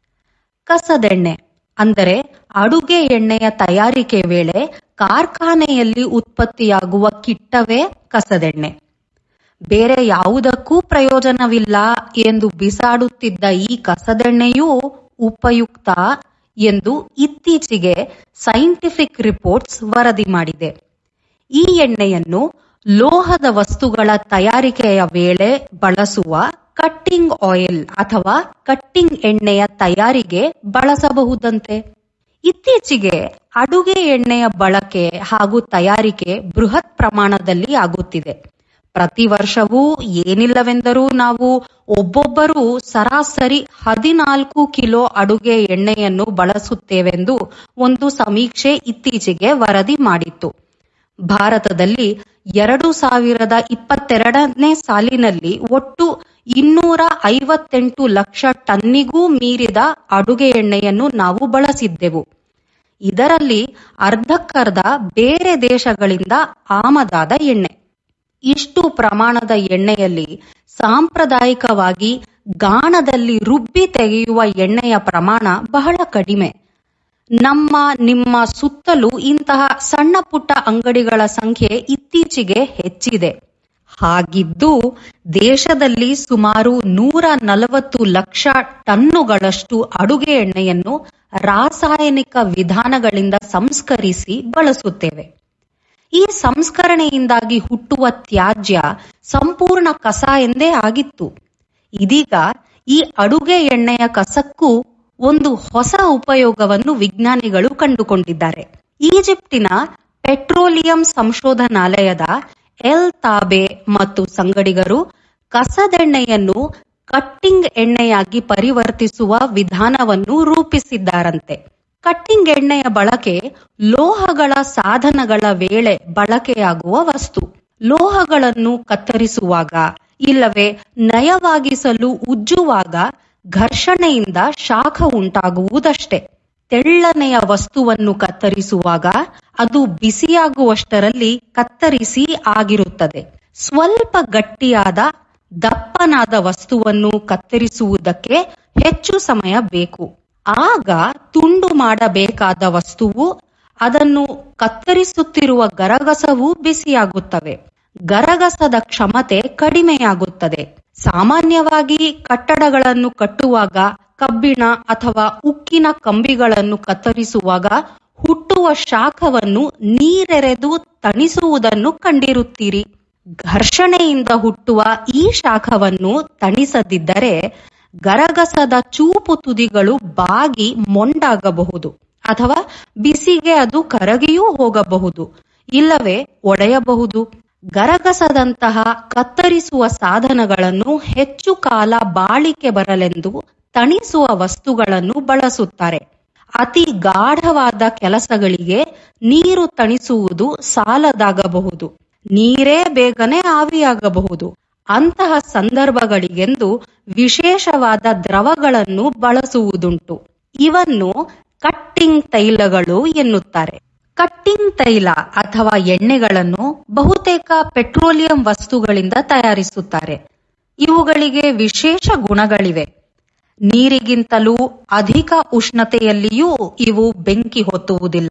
ಕಸದೆಣ್ಣೆ ಅಂದರೆ ಅಡುಗೆ ಎಣ್ಣೆಯ ತಯಾರಿಕೆ ವೇಳೆ ಕಾರ್ಖಾನೆಯಲ್ಲಿ ಉತ್ಪತ್ತಿಯಾಗುವ ಕಿಟ್ಟವೇ ಕಸದೆಣ್ಣೆ ಬೇರೆ ಯಾವುದಕ್ಕೂ ಪ್ರಯೋಜನವಿಲ್ಲ ಎಂದು ಬಿಸಾಡುತ್ತಿದ್ದ ಈ ಕಸದೆಣ್ಣೆಯೂ ಉಪಯುಕ್ತ ಎಂದು ಇತ್ತೀಚೆಗೆ ಸೈಂಟಿಫಿಕ್ ರಿಪೋರ್ಟ್ಸ್ ವರದಿ ಮಾಡಿದೆ ಈ ಎಣ್ಣೆಯನ್ನು ಲೋಹದ ವಸ್ತುಗಳ ತಯಾರಿಕೆಯ ವೇಳೆ ಬಳಸುವ ಕಟ್ಟಿಂಗ್ ಆಯಿಲ್ ಅಥವಾ ಕಟ್ಟಿಂಗ್ ಎಣ್ಣೆಯ ತಯಾರಿಗೆ ಬಳಸಬಹುದಂತೆ ಇತ್ತೀಚೆಗೆ ಅಡುಗೆ ಎಣ್ಣೆಯ ಬಳಕೆ ಹಾಗೂ ತಯಾರಿಕೆ ಬೃಹತ್ ಪ್ರಮಾಣದಲ್ಲಿ ಆಗುತ್ತಿದೆ ಪ್ರತಿ ವರ್ಷವೂ ಏನಿಲ್ಲವೆಂದರೂ ನಾವು ಒಬ್ಬೊಬ್ಬರು ಸರಾಸರಿ ಹದಿನಾಲ್ಕು ಕಿಲೋ ಅಡುಗೆ ಎಣ್ಣೆಯನ್ನು ಬಳಸುತ್ತೇವೆಂದು ಒಂದು ಸಮೀಕ್ಷೆ ಇತ್ತೀಚೆಗೆ ವರದಿ ಮಾಡಿತ್ತು ಭಾರತದಲ್ಲಿ ಎರಡು ಸಾವಿರದ ಇಪ್ಪತ್ತೆರಡನೇ ಸಾಲಿನಲ್ಲಿ ಒಟ್ಟು ಇನ್ನೂರ ಐವತ್ತೆಂಟು ಲಕ್ಷ ಟನ್ನಿಗೂ ಮೀರಿದ ಅಡುಗೆ ಎಣ್ಣೆಯನ್ನು ನಾವು ಬಳಸಿದ್ದೆವು ಇದರಲ್ಲಿ ಅರ್ಧಕ್ಕರ್ಧ ಬೇರೆ ದೇಶಗಳಿಂದ ಆಮದಾದ ಎಣ್ಣೆ ಇಷ್ಟು ಪ್ರಮಾಣದ ಎಣ್ಣೆಯಲ್ಲಿ ಸಾಂಪ್ರದಾಯಿಕವಾಗಿ ಗಾಣದಲ್ಲಿ ರುಬ್ಬಿ ತೆಗೆಯುವ ಎಣ್ಣೆಯ ಪ್ರಮಾಣ ಬಹಳ ಕಡಿಮೆ ನಮ್ಮ ನಿಮ್ಮ ಸುತ್ತಲೂ ಇಂತಹ ಸಣ್ಣ ಪುಟ್ಟ ಅಂಗಡಿಗಳ ಸಂಖ್ಯೆ ಇತ್ತೀಚೆಗೆ ಹೆಚ್ಚಿದೆ ಹಾಗಿದ್ದು ದೇಶದಲ್ಲಿ ಸುಮಾರು ನೂರ ನಲವತ್ತು ಲಕ್ಷ ಟನ್ನುಗಳಷ್ಟು ಅಡುಗೆ ಎಣ್ಣೆಯನ್ನು ರಾಸಾಯನಿಕ ವಿಧಾನಗಳಿಂದ ಸಂಸ್ಕರಿಸಿ ಬಳಸುತ್ತೇವೆ ಈ ಸಂಸ್ಕರಣೆಯಿಂದಾಗಿ ಹುಟ್ಟುವ ತ್ಯಾಜ್ಯ ಸಂಪೂರ್ಣ ಕಸ ಎಂದೇ ಆಗಿತ್ತು ಇದೀಗ ಈ ಅಡುಗೆ ಎಣ್ಣೆಯ ಕಸಕ್ಕೂ ಒಂದು ಹೊಸ ಉಪಯೋಗವನ್ನು ವಿಜ್ಞಾನಿಗಳು ಕಂಡುಕೊಂಡಿದ್ದಾರೆ ಈಜಿಪ್ಟಿನ ಪೆಟ್ರೋಲಿಯಂ ಸಂಶೋಧನಾಲಯದ ಎಲ್ ತಾಬೆ ಮತ್ತು ಸಂಗಡಿಗರು ಕಸದೆಣ್ಣೆಯನ್ನು ಕಟ್ಟಿಂಗ್ ಎಣ್ಣೆಯಾಗಿ ಪರಿವರ್ತಿಸುವ ವಿಧಾನವನ್ನು ರೂಪಿಸಿದ್ದಾರಂತೆ ಕಟ್ಟಿಂಗ್ ಎಣ್ಣೆಯ ಬಳಕೆ ಲೋಹಗಳ ಸಾಧನಗಳ ವೇಳೆ ಬಳಕೆಯಾಗುವ ವಸ್ತು ಲೋಹಗಳನ್ನು ಕತ್ತರಿಸುವಾಗ ಇಲ್ಲವೇ ನಯವಾಗಿಸಲು ಉಜ್ಜುವಾಗ ಘರ್ಷಣೆಯಿಂದ ಶಾಖ ಉಂಟಾಗುವುದಷ್ಟೇ ತೆಳ್ಳನೆಯ ವಸ್ತುವನ್ನು ಕತ್ತರಿಸುವಾಗ ಅದು ಬಿಸಿಯಾಗುವಷ್ಟರಲ್ಲಿ ಕತ್ತರಿಸಿ ಆಗಿರುತ್ತದೆ ಸ್ವಲ್ಪ ಗಟ್ಟಿಯಾದ ದಪ್ಪನಾದ ವಸ್ತುವನ್ನು ಕತ್ತರಿಸುವುದಕ್ಕೆ ಹೆಚ್ಚು ಸಮಯ ಬೇಕು ಆಗ ತುಂಡು ಮಾಡಬೇಕಾದ ವಸ್ತುವು ಅದನ್ನು ಕತ್ತರಿಸುತ್ತಿರುವ ಗರಗಸವು ಬಿಸಿಯಾಗುತ್ತವೆ ಗರಗಸದ ಕ್ಷಮತೆ ಕಡಿಮೆಯಾಗುತ್ತದೆ ಸಾಮಾನ್ಯವಾಗಿ ಕಟ್ಟಡಗಳನ್ನು ಕಟ್ಟುವಾಗ ಕಬ್ಬಿಣ ಅಥವಾ ಉಕ್ಕಿನ ಕಂಬಿಗಳನ್ನು ಕತ್ತರಿಸುವಾಗ ಹುಟ್ಟುವ ಶಾಖವನ್ನು ನೀರೆರೆದು ತಣಿಸುವುದನ್ನು ಕಂಡಿರುತ್ತೀರಿ ಘರ್ಷಣೆಯಿಂದ ಹುಟ್ಟುವ ಈ ಶಾಖವನ್ನು ತಣಿಸದಿದ್ದರೆ ಗರಗಸದ ಚೂಪು ತುದಿಗಳು ಬಾಗಿ ಮೊಂಡಾಗಬಹುದು ಅಥವಾ ಬಿಸಿಗೆ ಅದು ಕರಗಿಯೂ ಹೋಗಬಹುದು ಇಲ್ಲವೇ ಒಡೆಯಬಹುದು ಗರಗಸದಂತಹ ಕತ್ತರಿಸುವ ಸಾಧನಗಳನ್ನು ಹೆಚ್ಚು ಕಾಲ ಬಾಳಿಕೆ ಬರಲೆಂದು ತಣಿಸುವ ವಸ್ತುಗಳನ್ನು ಬಳಸುತ್ತಾರೆ ಅತಿ ಗಾಢವಾದ ಕೆಲಸಗಳಿಗೆ ನೀರು ತಣಿಸುವುದು ಸಾಲದಾಗಬಹುದು ನೀರೇ ಬೇಗನೆ ಆವಿಯಾಗಬಹುದು ಅಂತಹ ಸಂದರ್ಭಗಳಿಗೆಂದು ವಿಶೇಷವಾದ ದ್ರವಗಳನ್ನು ಬಳಸುವುದುಂಟು ಇವನ್ನು ಕಟ್ಟಿಂಗ್ ತೈಲಗಳು ಎನ್ನುತ್ತಾರೆ ಕಟ್ಟಿಂಗ್ ತೈಲ ಅಥವಾ ಎಣ್ಣೆಗಳನ್ನು ಬಹುತೇಕ ಪೆಟ್ರೋಲಿಯಂ ವಸ್ತುಗಳಿಂದ ತಯಾರಿಸುತ್ತಾರೆ ಇವುಗಳಿಗೆ ವಿಶೇಷ ಗುಣಗಳಿವೆ ನೀರಿಗಿಂತಲೂ ಅಧಿಕ ಉಷ್ಣತೆಯಲ್ಲಿಯೂ ಇವು ಬೆಂಕಿ ಹೊತ್ತುವುದಿಲ್ಲ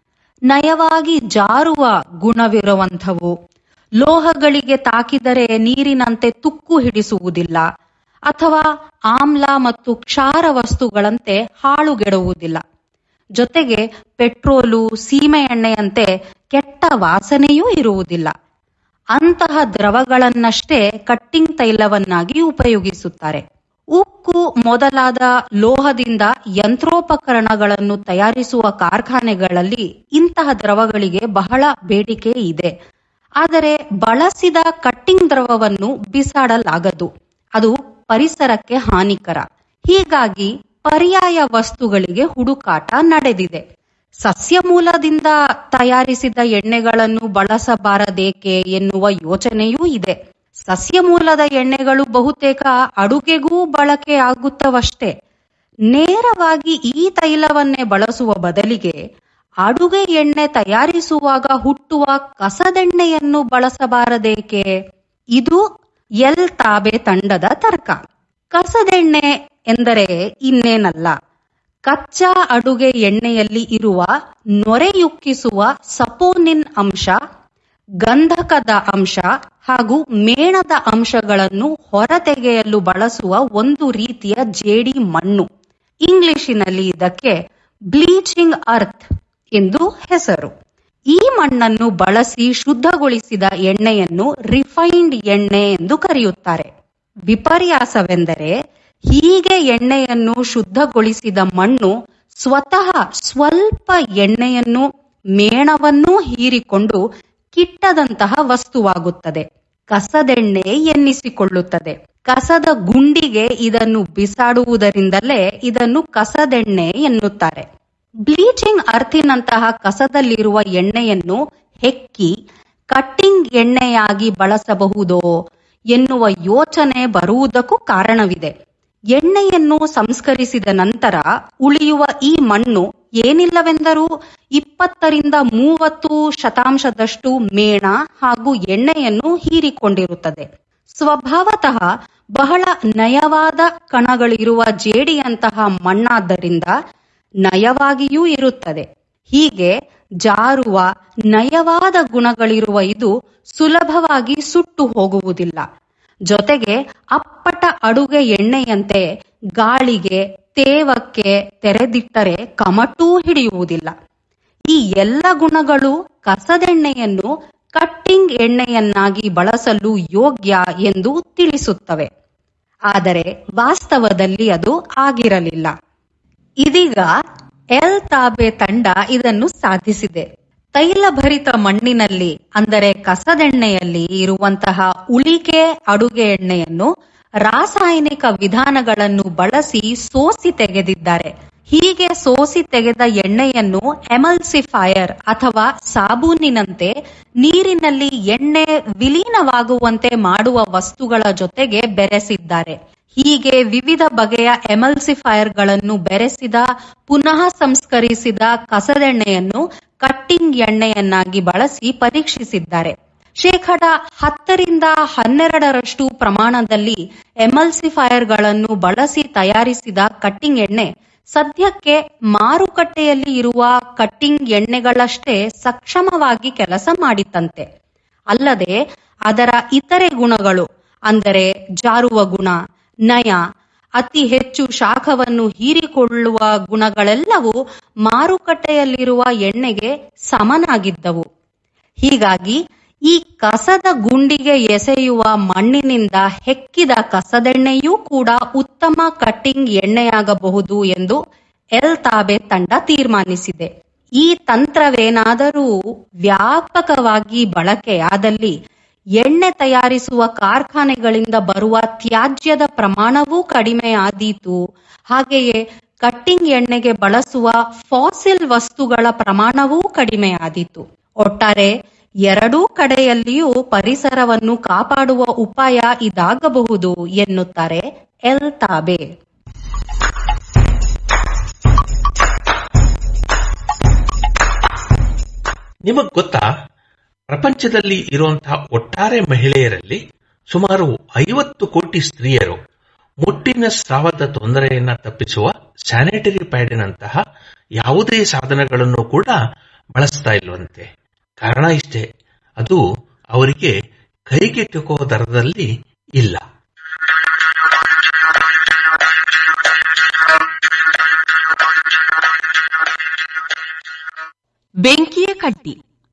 ನಯವಾಗಿ ಜಾರುವ ಗುಣವಿರುವಂಥವು ಲೋಹಗಳಿಗೆ ತಾಕಿದರೆ ನೀರಿನಂತೆ ತುಕ್ಕು ಹಿಡಿಸುವುದಿಲ್ಲ ಅಥವಾ ಆಮ್ಲ ಮತ್ತು ಕ್ಷಾರ ವಸ್ತುಗಳಂತೆ ಹಾಳುಗೆಡುವುದಿಲ್ಲ ಜೊತೆಗೆ ಪೆಟ್ರೋಲು ಸೀಮೆ ಎಣ್ಣೆಯಂತೆ ಕೆಟ್ಟ ವಾಸನೆಯೂ ಇರುವುದಿಲ್ಲ ಅಂತಹ ದ್ರವಗಳನ್ನಷ್ಟೇ ಕಟ್ಟಿಂಗ್ ತೈಲವನ್ನಾಗಿ ಉಪಯೋಗಿಸುತ್ತಾರೆ ಉಕ್ಕು ಮೊದಲಾದ ಲೋಹದಿಂದ ಯಂತ್ರೋಪಕರಣಗಳನ್ನು ತಯಾರಿಸುವ ಕಾರ್ಖಾನೆಗಳಲ್ಲಿ ಇಂತಹ ದ್ರವಗಳಿಗೆ ಬಹಳ ಬೇಡಿಕೆ ಇದೆ ಆದರೆ ಬಳಸಿದ ಕಟ್ಟಿಂಗ್ ದ್ರವವನ್ನು ಬಿಸಾಡಲಾಗದು ಅದು ಪರಿಸರಕ್ಕೆ ಹಾನಿಕರ ಹೀಗಾಗಿ ಪರ್ಯಾಯ ವಸ್ತುಗಳಿಗೆ ಹುಡುಕಾಟ ನಡೆದಿದೆ ಸಸ್ಯ ಮೂಲದಿಂದ ತಯಾರಿಸಿದ ಎಣ್ಣೆಗಳನ್ನು ಬಳಸಬಾರದೇಕೆ ಎನ್ನುವ ಯೋಚನೆಯೂ ಇದೆ ಸಸ್ಯ ಮೂಲದ ಎಣ್ಣೆಗಳು ಬಹುತೇಕ ಅಡುಗೆಗೂ ಬಳಕೆ ಆಗುತ್ತವಷ್ಟೇ ನೇರವಾಗಿ ಈ ತೈಲವನ್ನೇ ಬಳಸುವ ಬದಲಿಗೆ ಅಡುಗೆ ಎಣ್ಣೆ ತಯಾರಿಸುವಾಗ ಹುಟ್ಟುವ ಕಸದೆಣ್ಣೆಯನ್ನು ಬಳಸಬಾರದೇಕೆ ಇದು ಎಲ್ ತಾಬೆ ತಂಡದ ತರ್ಕ ಕಸದೆಣ್ಣೆ ಎಂದರೆ ಇನ್ನೇನಲ್ಲ ಕಚ್ಚಾ ಅಡುಗೆ ಎಣ್ಣೆಯಲ್ಲಿ ಇರುವ ನೊರೆಯುಕ್ಕಿಸುವ ಸಪೋನಿನ್ ಅಂಶ ಗಂಧಕದ ಅಂಶ ಹಾಗೂ ಮೇಣದ ಅಂಶಗಳನ್ನು ಹೊರತೆಗೆಯಲು ಬಳಸುವ ಒಂದು ರೀತಿಯ ಜೇಡಿ ಮಣ್ಣು ಇಂಗ್ಲಿಶಿನಲ್ಲಿ ಇದಕ್ಕೆ ಬ್ಲೀಚಿಂಗ್ ಅರ್ತ್ ಎಂದು ಹೆಸರು ಈ ಮಣ್ಣನ್ನು ಬಳಸಿ ಶುದ್ಧಗೊಳಿಸಿದ ಎಣ್ಣೆಯನ್ನು ರಿಫೈನ್ಡ್ ಎಣ್ಣೆ ಎಂದು ಕರೆಯುತ್ತಾರೆ ವಿಪರ್ಯಾಸವೆಂದರೆ ಹೀಗೆ ಎಣ್ಣೆಯನ್ನು ಶುದ್ಧಗೊಳಿಸಿದ ಮಣ್ಣು ಸ್ವತಃ ಸ್ವಲ್ಪ ಎಣ್ಣೆಯನ್ನು ಮೇಣವನ್ನೂ ಹೀರಿಕೊಂಡು ಕಿಟ್ಟದಂತಹ ವಸ್ತುವಾಗುತ್ತದೆ ಕಸದೆಣ್ಣೆ ಎನ್ನಿಸಿಕೊಳ್ಳುತ್ತದೆ ಕಸದ ಗುಂಡಿಗೆ ಇದನ್ನು ಬಿಸಾಡುವುದರಿಂದಲೇ ಇದನ್ನು ಕಸದೆಣ್ಣೆ ಎನ್ನುತ್ತಾರೆ ಬ್ಲೀಚಿಂಗ್ ಅರ್ಥಿನಂತಹ ಕಸದಲ್ಲಿರುವ ಎಣ್ಣೆಯನ್ನು ಹೆಕ್ಕಿ ಕಟ್ಟಿಂಗ್ ಎಣ್ಣೆಯಾಗಿ ಬಳಸಬಹುದೋ ಎನ್ನುವ ಯೋಚನೆ ಬರುವುದಕ್ಕೂ ಕಾರಣವಿದೆ ಎಣ್ಣೆಯನ್ನು ಸಂಸ್ಕರಿಸಿದ ನಂತರ ಉಳಿಯುವ ಈ ಮಣ್ಣು ಏನಿಲ್ಲವೆಂದರೂ ಇಪ್ಪತ್ತರಿಂದ ಮೂವತ್ತು ಶತಾಂಶದಷ್ಟು ಮೇಣ ಹಾಗೂ ಎಣ್ಣೆಯನ್ನು ಹೀರಿಕೊಂಡಿರುತ್ತದೆ ಸ್ವಭಾವತಃ ಬಹಳ ನಯವಾದ ಕಣಗಳಿರುವ ಜೇಡಿಯಂತಹ ಮಣ್ಣಾದ್ದರಿಂದ ನಯವಾಗಿಯೂ ಇರುತ್ತದೆ ಹೀಗೆ ಜಾರುವ ನಯವಾದ ಗುಣಗಳಿರುವ ಇದು ಸುಲಭವಾಗಿ ಸುಟ್ಟು ಹೋಗುವುದಿಲ್ಲ ಜೊತೆಗೆ ಅಪ್ಪಟ ಅಡುಗೆ ಎಣ್ಣೆಯಂತೆ ಗಾಳಿಗೆ ತೇವಕ್ಕೆ ತೆರೆದಿಟ್ಟರೆ ಕಮಟೂ ಹಿಡಿಯುವುದಿಲ್ಲ ಈ ಎಲ್ಲ ಗುಣಗಳು ಕಸದೆಣ್ಣೆಯನ್ನು ಕಟ್ಟಿಂಗ್ ಎಣ್ಣೆಯನ್ನಾಗಿ ಬಳಸಲು ಯೋಗ್ಯ ಎಂದು ತಿಳಿಸುತ್ತವೆ ಆದರೆ ವಾಸ್ತವದಲ್ಲಿ ಅದು ಆಗಿರಲಿಲ್ಲ ಇದೀಗ ಎಲ್ ತಾಬೆ ತಂಡ ಇದನ್ನು ಸಾಧಿಸಿದೆ ತೈಲಭರಿತ ಮಣ್ಣಿನಲ್ಲಿ ಅಂದರೆ ಕಸದೆಣ್ಣೆಯಲ್ಲಿ ಇರುವಂತಹ ಉಳಿಕೆ ಅಡುಗೆ ಎಣ್ಣೆಯನ್ನು ರಾಸಾಯನಿಕ ವಿಧಾನಗಳನ್ನು ಬಳಸಿ ಸೋಸಿ ತೆಗೆದಿದ್ದಾರೆ ಹೀಗೆ ಸೋಸಿ ತೆಗೆದ ಎಣ್ಣೆಯನ್ನು ಎಮಲ್ಸಿಫೈಯರ್ ಅಥವಾ ಸಾಬೂನಿನಂತೆ ನೀರಿನಲ್ಲಿ ಎಣ್ಣೆ ವಿಲೀನವಾಗುವಂತೆ ಮಾಡುವ ವಸ್ತುಗಳ ಜೊತೆಗೆ ಬೆರೆಸಿದ್ದಾರೆ ಹೀಗೆ ವಿವಿಧ ಬಗೆಯ ಎಮಲ್ಸಿಫೈಯರ್ಗಳನ್ನು ಬೆರೆಸಿದ ಪುನಃ ಸಂಸ್ಕರಿಸಿದ ಕಸದೆಣ್ಣೆಯನ್ನು ಕಟ್ಟಿಂಗ್ ಎಣ್ಣೆಯನ್ನಾಗಿ ಬಳಸಿ ಪರೀಕ್ಷಿಸಿದ್ದಾರೆ ಶೇಕಡ ಹತ್ತರಿಂದ ಹನ್ನೆರಡರಷ್ಟು ಪ್ರಮಾಣದಲ್ಲಿ ಎಮಲ್ಸಿಫೈಯರ್ಗಳನ್ನು ಬಳಸಿ ತಯಾರಿಸಿದ ಕಟ್ಟಿಂಗ್ ಎಣ್ಣೆ ಸದ್ಯಕ್ಕೆ ಮಾರುಕಟ್ಟೆಯಲ್ಲಿ ಇರುವ ಕಟ್ಟಿಂಗ್ ಎಣ್ಣೆಗಳಷ್ಟೇ ಸಕ್ಷಮವಾಗಿ ಕೆಲಸ ಮಾಡಿತಂತೆ ಅಲ್ಲದೆ ಅದರ ಇತರೆ ಗುಣಗಳು ಅಂದರೆ ಜಾರುವ ಗುಣ ನಯ ಅತಿ ಹೆಚ್ಚು ಶಾಖವನ್ನು ಹೀರಿಕೊಳ್ಳುವ ಗುಣಗಳೆಲ್ಲವೂ ಮಾರುಕಟ್ಟೆಯಲ್ಲಿರುವ ಎಣ್ಣೆಗೆ ಸಮನಾಗಿದ್ದವು ಹೀಗಾಗಿ ಈ ಕಸದ ಗುಂಡಿಗೆ ಎಸೆಯುವ ಮಣ್ಣಿನಿಂದ ಹೆಕ್ಕಿದ ಕಸದೆಣ್ಣೆಯೂ ಕೂಡ ಉತ್ತಮ ಕಟ್ಟಿಂಗ್ ಎಣ್ಣೆಯಾಗಬಹುದು ಎಂದು ಎಲ್ ತಾಬೆ ತಂಡ ತೀರ್ಮಾನಿಸಿದೆ ಈ ತಂತ್ರವೇನಾದರೂ ವ್ಯಾಪಕವಾಗಿ ಬಳಕೆಯಾದಲ್ಲಿ ಎಣ್ಣೆ ತಯಾರಿಸುವ ಕಾರ್ಖಾನೆಗಳಿಂದ ಬರುವ ತ್ಯಾಜ್ಯದ ಪ್ರಮಾಣವೂ ಕಡಿಮೆಯಾದೀತು ಹಾಗೆಯೇ ಕಟ್ಟಿಂಗ್ ಎಣ್ಣೆಗೆ ಬಳಸುವ ಫಾಸಿಲ್ ವಸ್ತುಗಳ ಪ್ರಮಾಣವೂ ಕಡಿಮೆಯಾದೀತು ಒಟ್ಟಾರೆ ಎರಡೂ ಕಡೆಯಲ್ಲಿಯೂ ಪರಿಸರವನ್ನು ಕಾಪಾಡುವ ಉಪಾಯ ಇದಾಗಬಹುದು ಎನ್ನುತ್ತಾರೆ ಎಲ್ ತಾಬೆ ನಿಮಗ್ ಗೊತ್ತಾ ಪ್ರಪಂಚದಲ್ಲಿ ಇರುವಂತಹ ಒಟ್ಟಾರೆ ಮಹಿಳೆಯರಲ್ಲಿ ಸುಮಾರು ಐವತ್ತು ಕೋಟಿ ಸ್ತ್ರೀಯರು ಮುಟ್ಟಿನ ಸ್ರಾವದ ತೊಂದರೆಯನ್ನ ತಪ್ಪಿಸುವ ಸ್ಯಾನಿಟರಿ ಪ್ಯಾಡಿನಂತಹ ಯಾವುದೇ ಸಾಧನಗಳನ್ನು ಕೂಡ ಬಳಸ್ತಾ ಇಲ್ವಂತೆ ಕಾರಣ ಇಷ್ಟೇ ಅದು ಅವರಿಗೆ ಕೈಗೆಟುಕುವ ದರದಲ್ಲಿ ಇಲ್ಲ ಬೆಂಕಿಯ ಕಡ್ಡಿ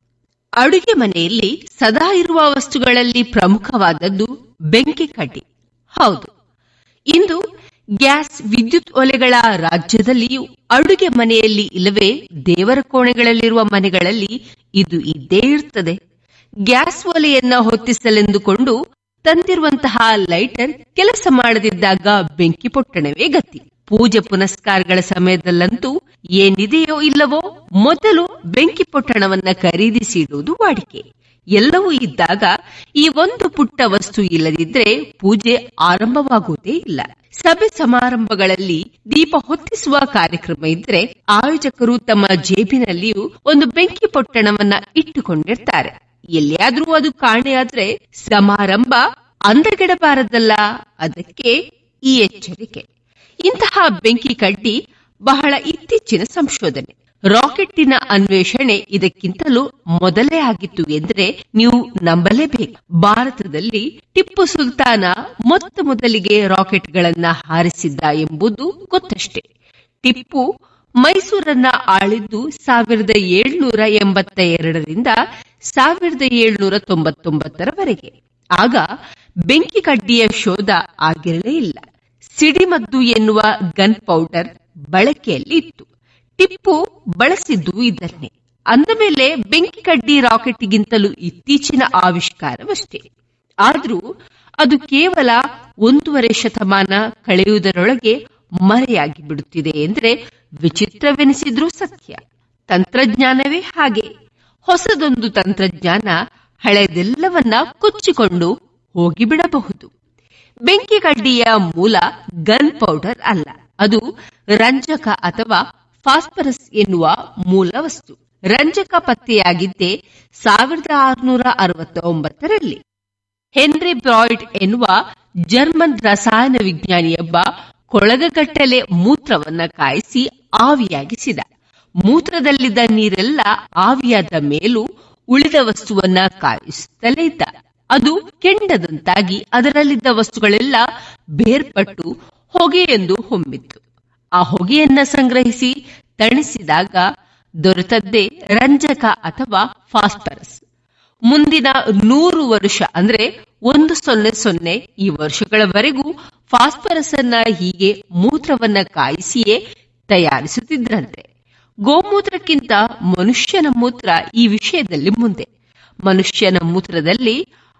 ಅಡುಗೆ ಮನೆಯಲ್ಲಿ ಸದಾ ಇರುವ ವಸ್ತುಗಳಲ್ಲಿ ಪ್ರಮುಖವಾದದ್ದು ಬೆಂಕಿ ಕಡ್ಡಿ ಹೌದು ಇಂದು ಗ್ಯಾಸ್ ವಿದ್ಯುತ್ ಒಲೆಗಳ ರಾಜ್ಯದಲ್ಲಿಯೂ ಅಡುಗೆ ಮನೆಯಲ್ಲಿ ಇಲ್ಲವೇ ದೇವರ ಕೋಣೆಗಳಲ್ಲಿರುವ ಮನೆಗಳಲ್ಲಿ ಇದು ಇದ್ದೇ ಇರ್ತದೆ ಗ್ಯಾಸ್ ಒಲೆಯನ್ನ ಹೊತ್ತಿಸಲೆಂದುಕೊಂಡು ತಂದಿರುವಂತಹ ಲೈಟರ್ ಕೆಲಸ ಮಾಡದಿದ್ದಾಗ ಬೆಂಕಿ ಪೊಟ್ಟಣವೇ ಗತಿ ಪೂಜೆ ಪುನಸ್ಕಾರಗಳ ಸಮಯದಲ್ಲಂತೂ ಏನಿದೆಯೋ ಇಲ್ಲವೋ ಮೊದಲು ಬೆಂಕಿ ಪೊಟ್ಟಣವನ್ನ ಖರೀದಿಸಿ ಇಡುವುದು ವಾಡಿಕೆ ಎಲ್ಲವೂ ಇದ್ದಾಗ ಈ ಒಂದು ಪುಟ್ಟ ವಸ್ತು ಇಲ್ಲದಿದ್ರೆ ಪೂಜೆ ಆರಂಭವಾಗುವುದೇ ಇಲ್ಲ ಸಭೆ ಸಮಾರಂಭಗಳಲ್ಲಿ ದೀಪ ಹೊತ್ತಿಸುವ ಕಾರ್ಯಕ್ರಮ ಇದ್ರೆ ಆಯೋಜಕರು ತಮ್ಮ ಜೇಬಿನಲ್ಲಿಯೂ ಒಂದು ಬೆಂಕಿ ಪೊಟ್ಟಣವನ್ನ ಇಟ್ಟುಕೊಂಡಿರ್ತಾರೆ ಎಲ್ಲಿಯಾದ್ರೂ ಅದು ಕಾಣೆಯಾದ್ರೆ ಸಮಾರಂಭ ಅಂದಗೆಡಬಾರದಲ್ಲ ಅದಕ್ಕೆ ಈ ಎಚ್ಚರಿಕೆ ಇಂತಹ ಬೆಂಕಿ ಕಡ್ಡಿ ಬಹಳ ಇತ್ತೀಚಿನ ಸಂಶೋಧನೆ ರಾಕೆಟ್ಟಿನ ಅನ್ವೇಷಣೆ ಇದಕ್ಕಿಂತಲೂ ಮೊದಲೇ ಆಗಿತ್ತು ಎಂದರೆ ನೀವು ನಂಬಲೇಬೇಕು ಭಾರತದಲ್ಲಿ ಟಿಪ್ಪು ಸುಲ್ತಾನ ಮೊತ್ತ ಮೊದಲಿಗೆ ರಾಕೆಟ್ಗಳನ್ನ ಹಾರಿಸಿದ್ದ ಎಂಬುದು ಗೊತ್ತಷ್ಟೇ ಟಿಪ್ಪು ಮೈಸೂರನ್ನ ಆಳಿದ್ದು ಸಾವಿರದ ಏಳ್ನೂರ ಎಂಬತ್ತ ಎರಡರಿಂದ ಸಾವಿರದ ಏಳ್ನೂರ ತೊಂಬತ್ತೊಂಬತ್ತರವರೆಗೆ ಆಗ ಬೆಂಕಿ ಕಡ್ಡಿಯ ಶೋಧ ಆಗಿರಲೇ ಇಲ್ಲ ಸಿಡಿಮದ್ದು ಎನ್ನುವ ಗನ್ ಪೌಡರ್ ಬಳಕೆಯಲ್ಲಿ ಇತ್ತು ಟಿಪ್ಪು ಬಳಸಿದ್ದು ಇದನ್ನೇ ಅಂದ ಮೇಲೆ ಬೆಂಕಿ ಕಡ್ಡಿ ರಾಕೆಟ್ಗಿಂತಲೂ ಇತ್ತೀಚಿನ ಆವಿಷ್ಕಾರವಷ್ಟೇ ಆದ್ರೂ ಅದು ಕೇವಲ ಒಂದೂವರೆ ಶತಮಾನ ಕಳೆಯುವುದರೊಳಗೆ ಮರೆಯಾಗಿ ಬಿಡುತ್ತಿದೆ ಎಂದ್ರೆ ವಿಚಿತ್ರವೆನಿಸಿದ್ರೂ ಸತ್ಯ ತಂತ್ರಜ್ಞಾನವೇ ಹಾಗೆ ಹೊಸದೊಂದು ತಂತ್ರಜ್ಞಾನ ಹಳೆದೆಲ್ಲವನ್ನ ಕೊಚ್ಚಿಕೊಂಡು ಹೋಗಿಬಿಡಬಹುದು ಬೆಂಕಿ ಕಡ್ಡಿಯ ಮೂಲ ಗನ್ ಪೌಡರ್ ಅಲ್ಲ ಅದು ರಂಜಕ ಅಥವಾ ಫಾಸ್ಫರಸ್ ಎನ್ನುವ ಮೂಲ ವಸ್ತು ರಂಜಕ ಪತ್ತೆಯಾಗಿದ್ದೇ ಸಾವಿರದ ಆರುನೂರ ಅರವತ್ತ ಒಂಬತ್ತರಲ್ಲಿ ಹೆನ್ರಿ ಬ್ರಾಯ್ಡ್ ಎನ್ನುವ ಜರ್ಮನ್ ರಸಾಯನ ವಿಜ್ಞಾನಿಯೊಬ್ಬ ಕೊಳಗಗಟ್ಟಲೆ ಮೂತ್ರವನ್ನ ಕಾಯಿಸಿ ಆವಿಯಾಗಿಸಿದ ಮೂತ್ರದಲ್ಲಿದ್ದ ನೀರೆಲ್ಲ ಆವಿಯಾದ ಮೇಲೂ ಉಳಿದ ವಸ್ತುವನ್ನ ಕಾಯಿಸುತ್ತಲೇ ಇದ್ದ ಅದು ಕೆಂಡದಂತಾಗಿ ಅದರಲ್ಲಿದ್ದ ವಸ್ತುಗಳೆಲ್ಲ ಬೇರ್ಪಟ್ಟು ಹೊಗೆಯೆಂದು ಹೊಮ್ಮಿತ್ತು ಆ ಹೊಗೆಯನ್ನ ಸಂಗ್ರಹಿಸಿ ತಣಿಸಿದಾಗ ದೊರೆತದ್ದೇ ರಂಜಕ ಅಥವಾ ಫಾಸ್ಫರಸ್ ಮುಂದಿನ ನೂರು ವರ್ಷ ಅಂದ್ರೆ ಒಂದು ಸೊನ್ನೆ ಸೊನ್ನೆ ಈ ವರ್ಷಗಳವರೆಗೂ ಫಾಸ್ಫರಸ್ ಅನ್ನ ಹೀಗೆ ಮೂತ್ರವನ್ನ ಕಾಯಿಸಿಯೇ ತಯಾರಿಸುತ್ತಿದ್ರಂತೆ ಗೋಮೂತ್ರಕ್ಕಿಂತ ಮನುಷ್ಯನ ಮೂತ್ರ ಈ ವಿಷಯದಲ್ಲಿ ಮುಂದೆ ಮನುಷ್ಯನ ಮೂತ್ರದಲ್ಲಿ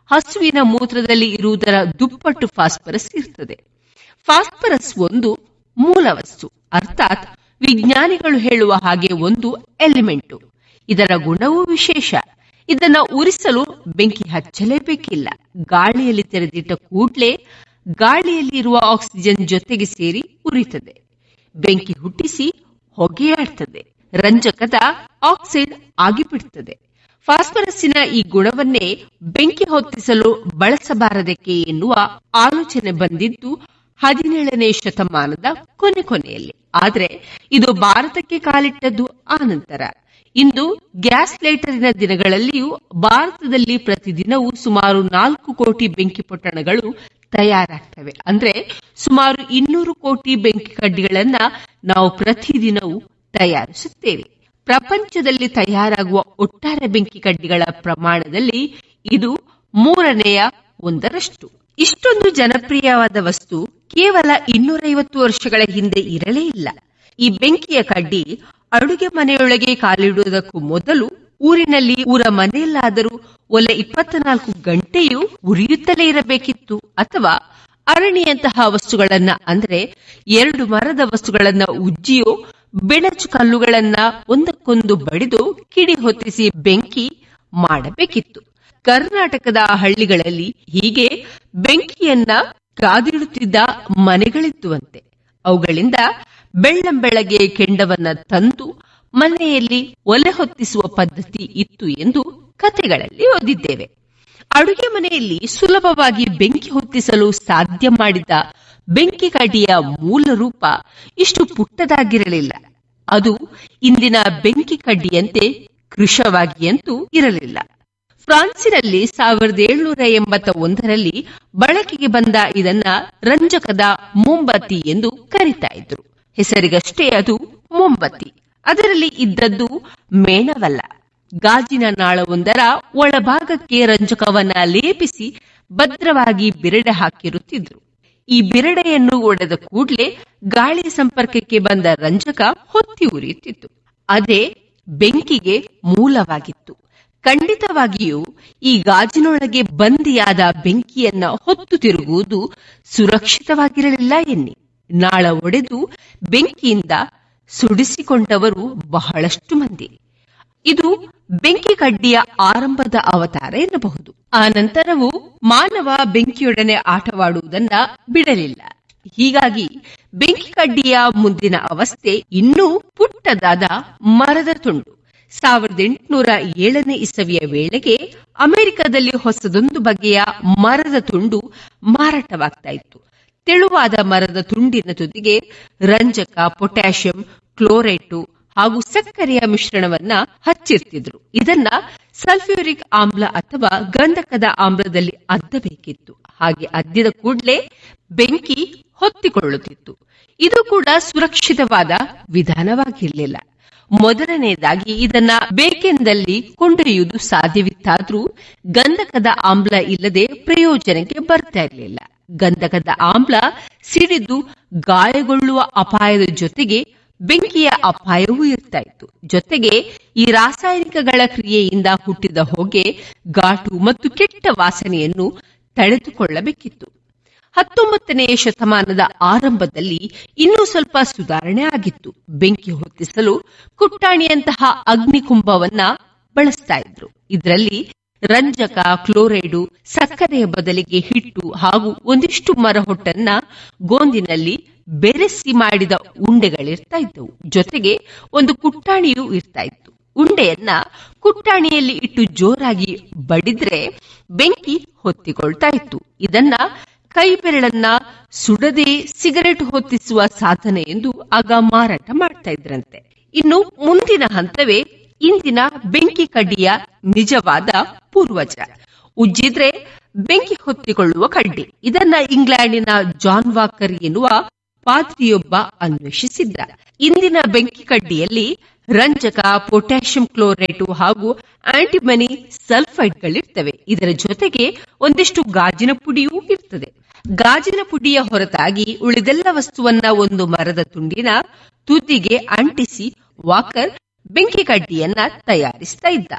ಹಸುವಿನ ಮೂತ್ರದಲ್ಲಿ ಇರುವುದರ ದುಪ್ಪಟ್ಟು ಫಾಸ್ಫರಸ್ ಇರ್ತದೆ ಫಾಸ್ಫರಸ್ ಒಂದು ಮೂಲ ವಸ್ತು ಅರ್ಥಾತ್ ವಿಜ್ಞಾನಿಗಳು ಹೇಳುವ ಹಾಗೆ ಒಂದು ಎಲಿಮೆಂಟು ಇದರ ಗುಣವೂ ವಿಶೇಷ ಇದನ್ನ ಉರಿಸಲು ಬೆಂಕಿ ಹಚ್ಚಲೇಬೇಕಿಲ್ಲ ಗಾಳಿಯಲ್ಲಿ ತೆರೆದಿಟ್ಟ ಕೂಡ್ಲೆ ಗಾಳಿಯಲ್ಲಿ ಇರುವ ಆಕ್ಸಿಜನ್ ಜೊತೆಗೆ ಸೇರಿ ಉರಿತದೆ ಬೆಂಕಿ ಹುಟ್ಟಿಸಿ ಹೊಗೆಯಾಡ್ತದೆ ರಂಜಕದ ಆಕ್ಸೈಡ್ ಆಗಿಬಿಡ್ತದೆ ಫಾಸ್ಫರಸ್ಸಿನ ಈ ಗುಣವನ್ನೇ ಬೆಂಕಿ ಹೊತ್ತಿಸಲು ಬಳಸಬಾರದಕ್ಕೆ ಎನ್ನುವ ಆಲೋಚನೆ ಬಂದಿದ್ದು ಹದಿನೇಳನೇ ಶತಮಾನದ ಕೊನೆ ಕೊನೆಯಲ್ಲಿ ಆದರೆ ಇದು ಭಾರತಕ್ಕೆ ಕಾಲಿಟ್ಟದ್ದು ಆ ನಂತರ ಇಂದು ಗ್ಯಾಸ್ ಲೈಟರಿನ ದಿನಗಳಲ್ಲಿಯೂ ಭಾರತದಲ್ಲಿ ಪ್ರತಿದಿನವೂ ಸುಮಾರು ನಾಲ್ಕು ಕೋಟಿ ಬೆಂಕಿ ಪೊಟ್ಟಣಗಳು ತಯಾರಾಗ್ತವೆ ಅಂದ್ರೆ ಸುಮಾರು ಇನ್ನೂರು ಕೋಟಿ ಬೆಂಕಿ ಕಡ್ಡಿಗಳನ್ನ ನಾವು ಪ್ರತಿದಿನವೂ ತಯಾರಿಸುತ್ತೇವೆ ಪ್ರಪಂಚದಲ್ಲಿ ತಯಾರಾಗುವ ಒಟ್ಟಾರೆ ಬೆಂಕಿ ಕಡ್ಡಿಗಳ ಪ್ರಮಾಣದಲ್ಲಿ ಇದು ಮೂರನೆಯ ಒಂದರಷ್ಟು ಇಷ್ಟೊಂದು ಜನಪ್ರಿಯವಾದ ವಸ್ತು ಕೇವಲ ಇನ್ನೂರೈವತ್ತು ವರ್ಷಗಳ ಹಿಂದೆ ಇರಲೇ ಇಲ್ಲ ಈ ಬೆಂಕಿಯ ಕಡ್ಡಿ ಅಡುಗೆ ಮನೆಯೊಳಗೆ ಕಾಲಿಡುವುದಕ್ಕೂ ಮೊದಲು ಊರಿನಲ್ಲಿ ಊರ ಮನೆಯಲ್ಲಾದರೂ ಒಲೆ ಇಪ್ಪತ್ನಾಲ್ಕು ಗಂಟೆಯೂ ಉರಿಯುತ್ತಲೇ ಇರಬೇಕಿತ್ತು ಅಥವಾ ಅರಣಿಯಂತಹ ವಸ್ತುಗಳನ್ನ ಅಂದ್ರೆ ಎರಡು ಮರದ ವಸ್ತುಗಳನ್ನ ಉಜ್ಜಿಯೋ ಬೆಣಚು ಕಲ್ಲುಗಳನ್ನ ಒಂದಕ್ಕೊಂದು ಬಡಿದು ಕಿಡಿ ಹೊತ್ತಿಸಿ ಬೆಂಕಿ ಮಾಡಬೇಕಿತ್ತು ಕರ್ನಾಟಕದ ಹಳ್ಳಿಗಳಲ್ಲಿ ಹೀಗೆ ಬೆಂಕಿಯನ್ನ ಕಾದಿಡುತ್ತಿದ್ದ ಮನೆಗಳಿದ್ದುವಂತೆ ಅವುಗಳಿಂದ ಬೆಳ್ಳಂಬೆಳಗ್ಗೆ ಕೆಂಡವನ್ನ ತಂದು ಮನೆಯಲ್ಲಿ ಒಲೆ ಹೊತ್ತಿಸುವ ಪದ್ಧತಿ ಇತ್ತು ಎಂದು ಕಥೆಗಳಲ್ಲಿ ಓದಿದ್ದೇವೆ ಅಡುಗೆ ಮನೆಯಲ್ಲಿ ಸುಲಭವಾಗಿ ಬೆಂಕಿ ಹೊತ್ತಿಸಲು ಸಾಧ್ಯ ಮಾಡಿದ ಬೆಂಕಿ ಕಡ್ಡಿಯ ಮೂಲ ರೂಪ ಇಷ್ಟು ಪುಟ್ಟದಾಗಿರಲಿಲ್ಲ ಅದು ಇಂದಿನ ಬೆಂಕಿ ಕಡ್ಡಿಯಂತೆ ಕೃಶವಾಗಿಯಂತೂ ಇರಲಿಲ್ಲ ಫ್ರಾನ್ಸಿನಲ್ಲಿ ಸಾವಿರದ ಏಳ್ನೂರ ಎಂಬತ್ತ ಒಂದರಲ್ಲಿ ಬಳಕೆಗೆ ಬಂದ ಇದನ್ನ ರಂಜಕದ ಮೊಂಬತ್ತಿ ಎಂದು ಕರೀತಾ ಇದ್ರು ಹೆಸರಿಗಷ್ಟೇ ಅದು ಮೊಂಬತ್ತಿ ಅದರಲ್ಲಿ ಇದ್ದದ್ದು ಮೇಣವಲ್ಲ ಗಾಜಿನ ನಾಳವೊಂದರ ಒಳಭಾಗಕ್ಕೆ ರಂಜಕವನ್ನ ಲೇಪಿಸಿ ಭದ್ರವಾಗಿ ಬಿರಡೆ ಹಾಕಿರುತ್ತಿದ್ರು ಈ ಬಿರಡೆಯನ್ನು ಒಡೆದ ಕೂಡಲೇ ಗಾಳಿ ಸಂಪರ್ಕಕ್ಕೆ ಬಂದ ರಂಜಕ ಹೊತ್ತಿ ಉರಿಯುತ್ತಿತ್ತು ಅದೇ ಬೆಂಕಿಗೆ ಮೂಲವಾಗಿತ್ತು ಖಂಡಿತವಾಗಿಯೂ ಈ ಗಾಜಿನೊಳಗೆ ಬಂದಿಯಾದ ಬೆಂಕಿಯನ್ನ ಹೊತ್ತು ತಿರುಗುವುದು ಸುರಕ್ಷಿತವಾಗಿರಲಿಲ್ಲ ಎನ್ನಿ ನಾಳ ಒಡೆದು ಬೆಂಕಿಯಿಂದ ಸುಡಿಸಿಕೊಂಡವರು ಬಹಳಷ್ಟು ಮಂದಿ ಇದು ಬೆಂಕಿ ಕಡ್ಡಿಯ ಆರಂಭದ ಅವತಾರ ಎನ್ನಬಹುದು ಆ ನಂತರವೂ ಮಾನವ ಬೆಂಕಿಯೊಡನೆ ಆಟವಾಡುವುದನ್ನ ಬಿಡಲಿಲ್ಲ ಹೀಗಾಗಿ ಬೆಂಕಿ ಕಡ್ಡಿಯ ಮುಂದಿನ ಅವಸ್ಥೆ ಇನ್ನೂ ಪುಟ್ಟದಾದ ಮರದ ತುಂಡು ಸಾವಿರದ ಎಂಟುನೂರ ಏಳನೇ ಇಸವಿಯ ವೇಳೆಗೆ ಅಮೆರಿಕದಲ್ಲಿ ಹೊಸದೊಂದು ಬಗೆಯ ಮರದ ತುಂಡು ಮಾರಾಟವಾಗ್ತಾ ಇತ್ತು ತೆಳುವಾದ ಮರದ ತುಂಡಿನ ತುದಿಗೆ ರಂಜಕ ಪೊಟ್ಯಾಷಿಯಂ ಕ್ಲೋರೈಟು ಹಾಗೂ ಸಕ್ಕರೆಯ ಮಿಶ್ರಣವನ್ನ ಹಚ್ಚಿರ್ತಿದ್ರು ಇದನ್ನ ಸಲ್ಫ್ಯೂರಿಕ್ ಆಮ್ಲ ಅಥವಾ ಗಂಧಕದ ಆಮ್ಲದಲ್ಲಿ ಅದ್ದಬೇಕಿತ್ತು ಹಾಗೆ ಅದ್ದಿದ ಕೂಡಲೇ ಬೆಂಕಿ ಹೊತ್ತಿಕೊಳ್ಳುತ್ತಿತ್ತು ಇದು ಕೂಡ ಸುರಕ್ಷಿತವಾದ ವಿಧಾನವಾಗಿರಲಿಲ್ಲ ಮೊದಲನೆಯದಾಗಿ ಇದನ್ನ ಬೇಕೆಂದಲ್ಲಿ ಕೊಂಡೊಯ್ಯುವುದು ಸಾಧ್ಯವಿತ್ತಾದ್ರೂ ಗಂಧಕದ ಆಮ್ಲ ಇಲ್ಲದೆ ಪ್ರಯೋಜನಕ್ಕೆ ಬರ್ತಾ ಇರಲಿಲ್ಲ ಗಂಧಕದ ಆಮ್ಲ ಸಿಡಿದು ಗಾಯಗೊಳ್ಳುವ ಅಪಾಯದ ಜೊತೆಗೆ ಬೆಂಕಿಯ ಅಪಾಯವೂ ಇರ್ತಾ ಇತ್ತು ಜೊತೆಗೆ ಈ ರಾಸಾಯನಿಕಗಳ ಕ್ರಿಯೆಯಿಂದ ಹುಟ್ಟಿದ ಹೊಗೆ ಘಾಟು ಮತ್ತು ಕೆಟ್ಟ ವಾಸನೆಯನ್ನು ತಡೆದುಕೊಳ್ಳಬೇಕಿತ್ತು ಹತ್ತೊಂಬತ್ತನೆಯ ಶತಮಾನದ ಆರಂಭದಲ್ಲಿ ಇನ್ನೂ ಸ್ವಲ್ಪ ಸುಧಾರಣೆ ಆಗಿತ್ತು ಬೆಂಕಿ ಹೊತ್ತಿಸಲು ಕುಟ್ಟಾಣಿಯಂತಹ ಅಗ್ನಿಕುಂಭವನ್ನ ಬಳಸ್ತಾ ಇದ್ರು ಇದರಲ್ಲಿ ರಂಜಕ ಕ್ಲೋರೈಡು ಸಕ್ಕರೆಯ ಬದಲಿಗೆ ಹಿಟ್ಟು ಹಾಗೂ ಒಂದಿಷ್ಟು ಮರಹೊಟ್ಟನ್ನ ಗೋಂದಿನಲ್ಲಿ ಬೆರೆಸಿ ಮಾಡಿದ ಉಂಡೆಗಳಿರ್ತಾ ಇದ್ದವು ಜೊತೆಗೆ ಒಂದು ಕುಟ್ಟಾಣಿಯೂ ಇರ್ತಾ ಇತ್ತು ಉಂಡೆಯನ್ನ ಕುಟ್ಟಾಣಿಯಲ್ಲಿ ಇಟ್ಟು ಜೋರಾಗಿ ಬಡಿದ್ರೆ ಬೆಂಕಿ ಹೊತ್ತಿಕೊಳ್ತಾ ಇತ್ತು ಇದನ್ನ ಕೈ ಬೆರಳನ್ನ ಸುಡದೆ ಸಿಗರೆಟ್ ಹೊತ್ತಿಸುವ ಸಾಧನೆ ಎಂದು ಆಗ ಮಾರಾಟ ಮಾಡ್ತಾ ಇದ್ರಂತೆ ಇನ್ನು ಮುಂದಿನ ಹಂತವೇ ಇಂದಿನ ಬೆಂಕಿ ಕಡ್ಡಿಯ ನಿಜವಾದ ಪೂರ್ವಜ ಉಜ್ಜಿದ್ರೆ ಬೆಂಕಿ ಹೊತ್ತಿಕೊಳ್ಳುವ ಕಡ್ಡಿ ಇದನ್ನ ಇಂಗ್ಲೆಂಡಿನ ಜಾನ್ ವಾಕರ್ ಎನ್ನುವ ಪಾದ್ರಿಯೊಬ್ಬ ಅನ್ವೇಷಿಸಿದ್ದ ಇಂದಿನ ಬೆಂಕಿ ಕಡ್ಡಿಯಲ್ಲಿ ರಂಜಕ ಪೊಟ್ಯಾಷಿಯಂ ಕ್ಲೋರೈಟು ಹಾಗೂ ಆಂಟಿಮನಿ ಸಲ್ಫೈಡ್ಗಳಿರ್ತವೆ ಇದರ ಜೊತೆಗೆ ಒಂದಿಷ್ಟು ಗಾಜಿನ ಪುಡಿಯೂ ಇರ್ತದೆ ಗಾಜಿನ ಪುಡಿಯ ಹೊರತಾಗಿ ಉಳಿದೆಲ್ಲ ವಸ್ತುವನ್ನ ಒಂದು ಮರದ ತುಂಡಿನ ತುದಿಗೆ ಅಂಟಿಸಿ ವಾಕರ್ ಬೆಂಕಿ ಕಡ್ಡಿಯನ್ನ ತಯಾರಿಸ್ತಾ ಇದ್ದ